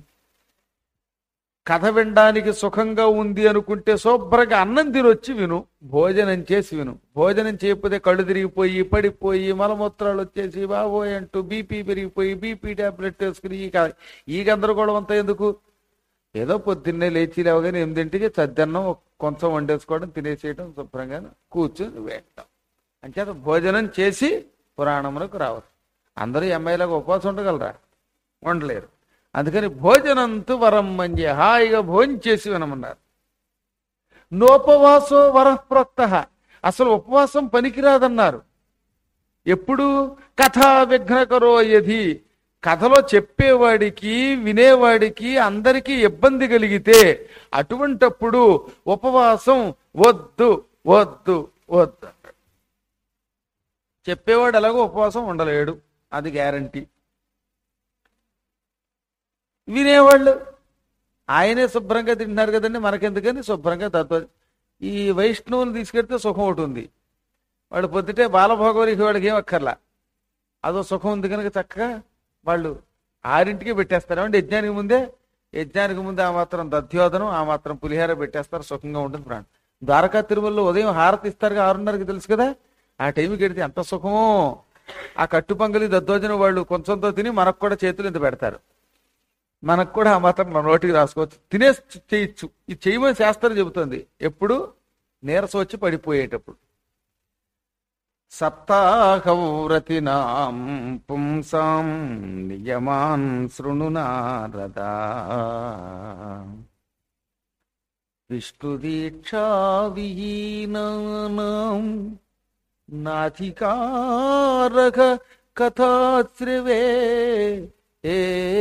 కథ వినడానికి సుఖంగా ఉంది అనుకుంటే శుభ్రంగా అన్నం తినొచ్చి విను భోజనం చేసి విను భోజనం చేయకపోతే కళ్ళు తిరిగిపోయి పడిపోయి మలమూత్రాలు వచ్చేసి బాబోయ్ అంటూ బీపీ పెరిగిపోయి బీపీ టాబ్లెట్ వేసుకుని ఈ క- ఈ గందరగోళం అంతా ఎందుకు ఏదో పొద్దున్నే లేచి లేవగానే ఎనిమిదింటికి చద్దన్నం కొంచెం వండేసుకోవడం తినేసేయడం శుభ్రంగా కూర్చుని వేయటం అంచేత భోజనం చేసి పురాణములకు రావచ్చు అందరూ ఎంఐలాగా ఉపవాసం ఉండగలరా ఉండలేరు అందుకని భోజనంతు వరం మంజే హాయిగా భోజనం చేసి వినమన్నారు నోపవాసో వరప్రోక్త అసలు ఉపవాసం పనికిరాదన్నారు ఎప్పుడు కథా విఘ్నకరో యధి కథలో చెప్పేవాడికి వినేవాడికి అందరికీ ఇబ్బంది కలిగితే అటువంటప్పుడు ఉపవాసం వద్దు వద్దు వద్దు అన్నాడు. చెప్పేవాడు ఎలాగో ఉపవాసం ఉండలేడు అది గ్యారంటీ వినేవాళ్ళు ఆయనే శుభ్రంగా తింటున్నారు కదండి మనకెందుకని శుభ్రంగా తత్వ ఈ వైష్ణవుని తీసుకెడితే సుఖం ఒకటి ఉంది వాడు పొద్దుటే బాలభోగవరికి వాడికి ఏం అక్కర్లా అదో సుఖం ఉంది కనుక చక్కగా వాళ్ళు ఆరింటికి పెట్టేస్తారు ఏమంటే యజ్ఞానికి ముందే యజ్ఞానికి ముందే ఆ మాత్రం దధ్యోదనం ఆ మాత్రం పులిహార పెట్టేస్తారు సుఖంగా ఉంటుంది ప్రాణం ద్వారకా తిరుమలలో ఉదయం హారతి ఇస్తారు ఆరున్నరకి తెలుసు కదా ఆ టైంకి వెడితే ఎంత సుఖమో ఆ కట్టు పొంగలి దద్దోజనం వాళ్ళు కొంచెంతో తిని మనకు కూడా చేతులు ఇంత పెడతారు మనకు కూడా ఆ మాత్రం మన నోటికి రాసుకోవచ్చు తినే చేయొచ్చు ఇది చేయమని శాస్త్రం చెబుతుంది ఎప్పుడు నీరసం వచ్చి పడిపోయేటప్పుడు సప్తాహవ్రతినాం పుంసాం నియమాన్ శృణు నారదా విష్ణుదీక్షా విహీనానాం నాధికారక కథాశ్రవే ఏ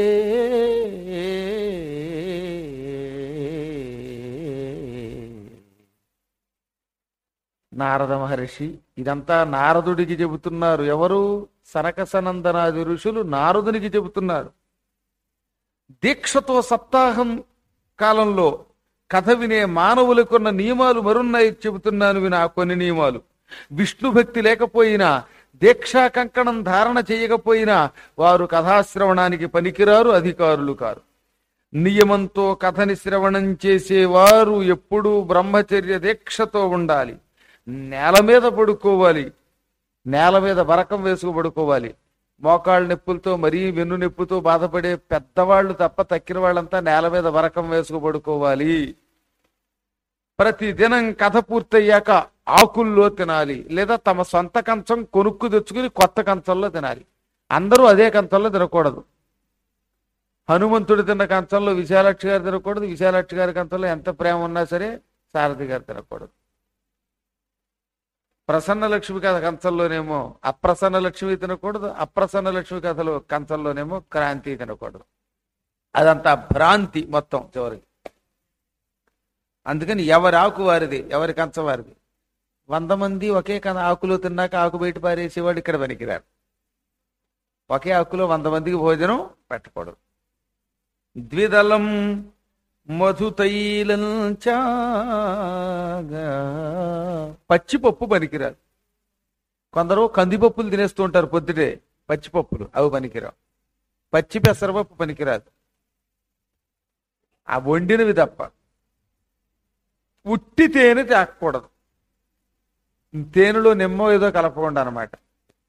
నారద మహర్షి ఇదంతా నారదుడికి చెబుతున్నారు ఎవరు సనక సనందనాది ఋషులు నారదునికి చెబుతున్నారు దీక్షతో సప్తాహం కాలంలో కథ వినే మానవులకున్న నియమాలు మరున్నాయి చెబుతున్నాను వినా కొన్ని నియమాలు విష్ణు భక్తి లేకపోయినా దీక్షా కంకణం ధారణ చేయకపోయినా వారు కథాశ్రవణానికి పనికిరారు అధికారులు కారు నియమంతో కథని శ్రవణం చేసేవారు ఎప్పుడూ బ్రహ్మచర్య దీక్షతో ఉండాలి నేల మీద పడుకోవాలి నేల మీద బరకం వేసుకు పడుకోవాలి మోకాళ్ళ నొప్పులతో మరీ వెన్ను నొప్పుతో బాధపడే పెద్దవాళ్ళు తప్ప తక్కిన వాళ్ళంతా నేల మీద బరకం వేసుకు పడుకోవాలి ప్రతి దినం కథ పూర్తయ్యాక ఆకుల్లో తినాలి లేదా తమ సొంత కంచం కొనుక్కు తెచ్చుకుని కొత్త కంచంలో తినాలి అందరూ అదే కంచంలో తినకూడదు హనుమంతుడు తిన్న కంచంలో విశాలాక్షి గారు తినకూడదు విశాలాక్షి గారి కంచంలో ఎంత ప్రేమ ఉన్నా సరే సారథి గారు తినకూడదు ప్రసన్న లక్ష్మి కథ కంచంలోనేమో అప్రసన్న లక్ష్మి తినకూడదు అప్రసన్న లక్ష్మి కథలో కంచంలోనేమో క్రాంతి తినకూడదు అదంతా భ్రాంతి మొత్తం చివరికి అందుకని ఎవరి ఆకు వారిది ఎవరి కంచం వారిది వంద మంది ఒకే కథ ఆకులో తిన్నాక ఆకు బయట పారేసేవాడు ఇక్కడ పనికిరారు ఒకే ఆకులో వంద మందికి భోజనం పెట్టకూడదు ద్విదళం మధుతైలం చాగా పచ్చిపప్పు పనికిరాదు కొందరు కందిపప్పులు తినేస్తూ ఉంటారు పొద్దుటే పచ్చిపప్పులు అవి పనికిరావు పచ్చి పెసరపప్పు పనికిరాదు ఆ వండినవి తప్ప ఉట్టి తేనె తాకూడదు తేనెలో నిమ్మ ఏదో కలపకుండా అనమాట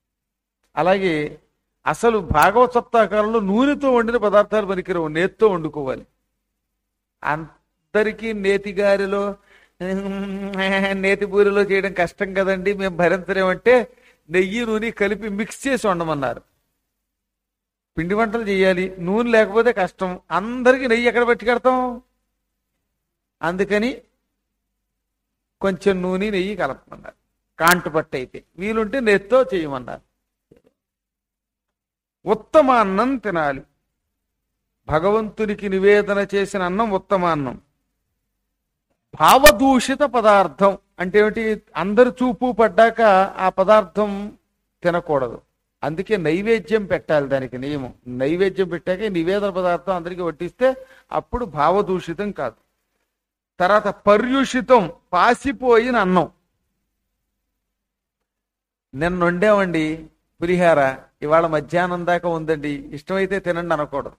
అలాగే అసలు భాగవత సప్తాహకాలంలో నూనెతో వండిన పదార్థాలు పనికిరావు నేతితో వండుకోవాలి అందరికీ నేతి గారిలో నేతి పూరిలో చేయడం కష్టం కదండి మేము భరించలేమంటే నెయ్యి నూనె కలిపి మిక్స్ చేసి వండమన్నారు పిండి వంటలు చేయాలి నూనె లేకపోతే కష్టం అందరికీ నెయ్యి ఎక్కడ పెట్టుకెడతాం అందుకని కొంచెం నూనె నెయ్యి కలపమన్నారు కాంటు పట్టు అయితే వీలుంటే నెత్తితో చేయమన్నారు ఉత్తమ అన్నం తినాలి భగవంతునికి నివేదన చేసిన అన్నం ఉత్తమ అన్నం భావదూషిత పదార్థం అంటే ఏమిటి అందరు చూపు పడ్డాక ఆ పదార్థం తినకూడదు అందుకే నైవేద్యం పెట్టాలి దానికి నియమం నైవేద్యం పెట్టాక నివేదన పదార్థం అందరికీ వడ్డిస్తే అప్పుడు భావదూషితం కాదు తర్వాత పర్యూషితం పాసిపోయిన అన్నం నిన్న వండామండి పులిహార ఇవాళ మధ్యాహ్నం దాకా ఉందండి ఇష్టమైతే తినండి అనకూడదు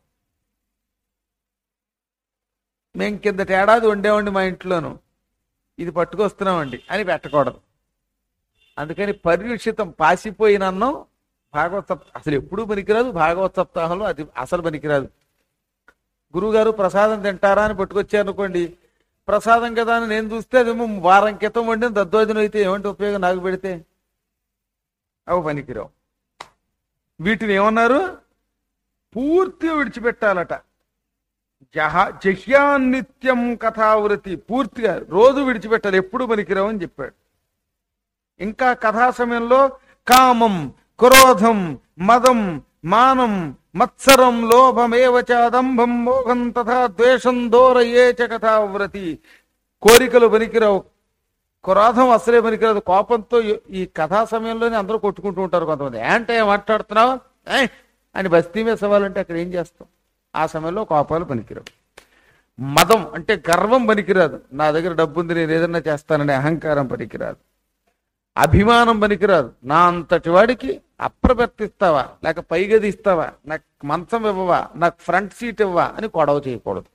మేము కిందటి ఏడాది వండేవండి మా ఇంట్లోను ఇది పట్టుకొస్తున్నామండి అని పెట్టకూడదు అందుకని పర్యూషితం పాసిపోయిన అన్నం భాగవత సప్త అసలు ఎప్పుడూ పనికిరాదు భాగవత సప్తాహంలో అది అసలు పనికిరాదు గురువుగారు ప్రసాదం తింటారా అని పట్టుకొచ్చారనుకోండి ప్రసాదం కదా అని నేను చూస్తే అదేమో వారం క్రితం వండిన దద్దోజనం అయితే ఏమంటే ఉపయోగం నాకు పెడితే అవి పనికిరావు వీటిని ఏమన్నారు పూర్తిగా విడిచిపెట్టాలట జహ జహ్యాన్నిత్యం కథావృతి పూర్తిగా రోజు విడిచిపెట్టాలి ఎప్పుడు పనికిరావు అని చెప్పాడు ఇంకా కథా సమయంలో కామం క్రోధం మదం మానం మత్సరం లోభమేవ చాదంభం మోహం తథా ద్వేషం దూరయే చ కథావ్రతి కోరికలు పనికిరావు క్రోధం అసలే పనికిరాదు కోపంతో ఈ- ఈ కథా సమయంలోనే అందరూ కొట్టుకుంటూ ఉంటారు కొంతమంది ఏంటే మాట్లాడుతున్నావు ఏయ్ అని బస్తీ మీద సవాలంటే అక్కడ ఏం చేస్తాం ఆ సమయంలో కోపాలు పనికిరావు మదం అంటే గర్వం పనికిరాదు నా దగ్గర డబ్బు ఉంది నేను ఏదన్నా చేస్తాననే అహంకారం పనికిరాదు అభిమానం పనికిరాదు నా అంతటి వాడికి అప్రవర్తిస్తావా లేక పైగది ఇస్తావా నాకు మంచం ఇవ్వవా నాకు ఫ్రంట్ సీట్ ఇవ్వవా అని గొడవ చేయకూడదు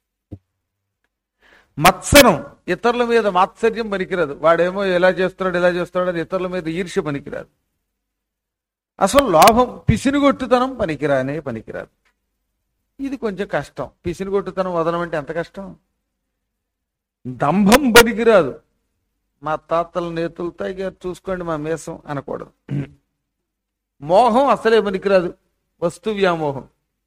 మత్సరం ఇతరుల మీద మాత్సర్యం పనికిరాదు వాడేమో ఎలా చేస్తున్నాడు ఎలా చేస్తున్నాడు అని ఇతరుల మీద ఈర్ష్య పనికిరాదు అసలు లోభం పిసినిగొట్టుతనం పనికిరానే పనికిరాదు ఇది కొంచెం కష్టం పిసినిగొట్టుతనం వదలమంటే ఎంత కష్టం దంభం పనికిరాదు మా తాతల నేతులు తాగారు చూసుకోండి మా మీసం అనకూడదు మోహం అసలే పనికిరాదు వస్తు వ్యామోహం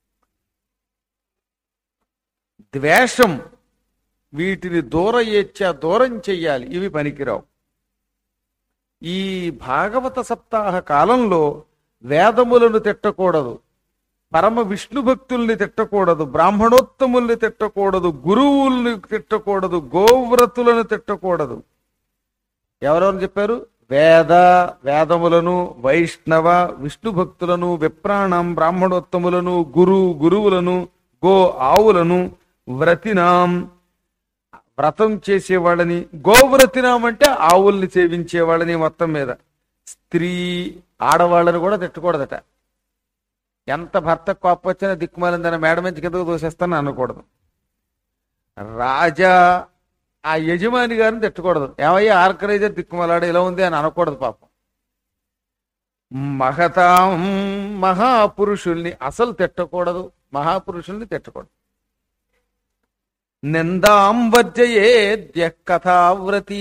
ద్వేషం వీటిని దూర ఏచ్చా దూరం చెయ్యాలి ఇవి పనికిరావు ఈ భాగవత సప్తాహ కాలంలో వేదములను తిట్టకూడదు పరమ విష్ణు భక్తుల్ని తిట్టకూడదు బ్రాహ్మణోత్తముల్ని తిట్టకూడదు గురువుల్ని తిట్టకూడదు గోవ్రతులను తిట్టకూడదు ఎవరెవరు చెప్పారు వేద వేదములను వైష్ణవ విష్ణు భక్తులను విప్రాణం బ్రాహ్మణోత్తములను గురు గురువులను గో ఆవులను వ్రతినాం వ్రతం చేసేవాళ్ళని గోవ్రతినాం అంటే ఆవుల్ని సేవించేవాళ్ళని మొత్తం మీద స్త్రీ ఆడవాళ్ళని కూడా తిట్టకూడదట ఎంత భర్త కోపం వచ్చినా దిక్కుమాలిందన మేడ నుంచి కిందకు దోసేస్తాను అనకూడదు రాజా ఆ యజమాని గారిని తిట్టకూడదు ఏమయ్యా ఆర్గనైజర్ దిక్కుమలాడు ఇలా ఉంది అని అనకూడదు పాపం మహతాం మహాపురుషుల్ని అసలు తిట్టకూడదు మహాపురుషుల్ని తిట్టకూడదు నిందాం వర్జయేద్య కథావ్రతీ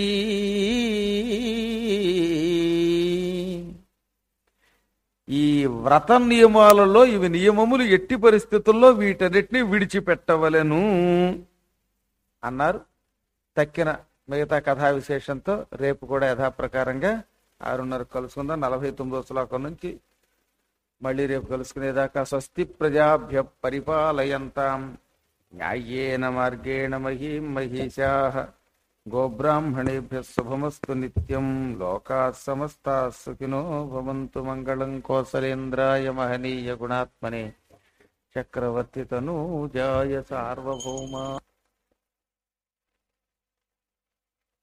ఈ వ్రత నియమాలలో ఇవి నియమములు ఎట్టి పరిస్థితుల్లో వీటన్నిటిని విడిచిపెట్టవలెను అన్నారు తక్కిన మిగతా కథా విశేషంతో రేపు కూడా యథాప్రకారంగా ఆరున్నర కలుసుకుందాం నలభై తొమ్మిదో శ్లోకం నుంచి మళ్ళీ రేపు కలుసుకునేదాకా స్వస్తి ప్రజాభ్య పరిపాలయంతాం న్యాయేన మార్గేణ మహీం మహిషా గోబ్రాహ్మణేభ్య శుభమస్తు నిత్యం లోకా సమస్తా సుఖినో భవంతు మంగళం కోసలేంద్రాయ మహనీయ గుణాత్మనే చక్రవర్తి తనూజాయ సార్వభౌమా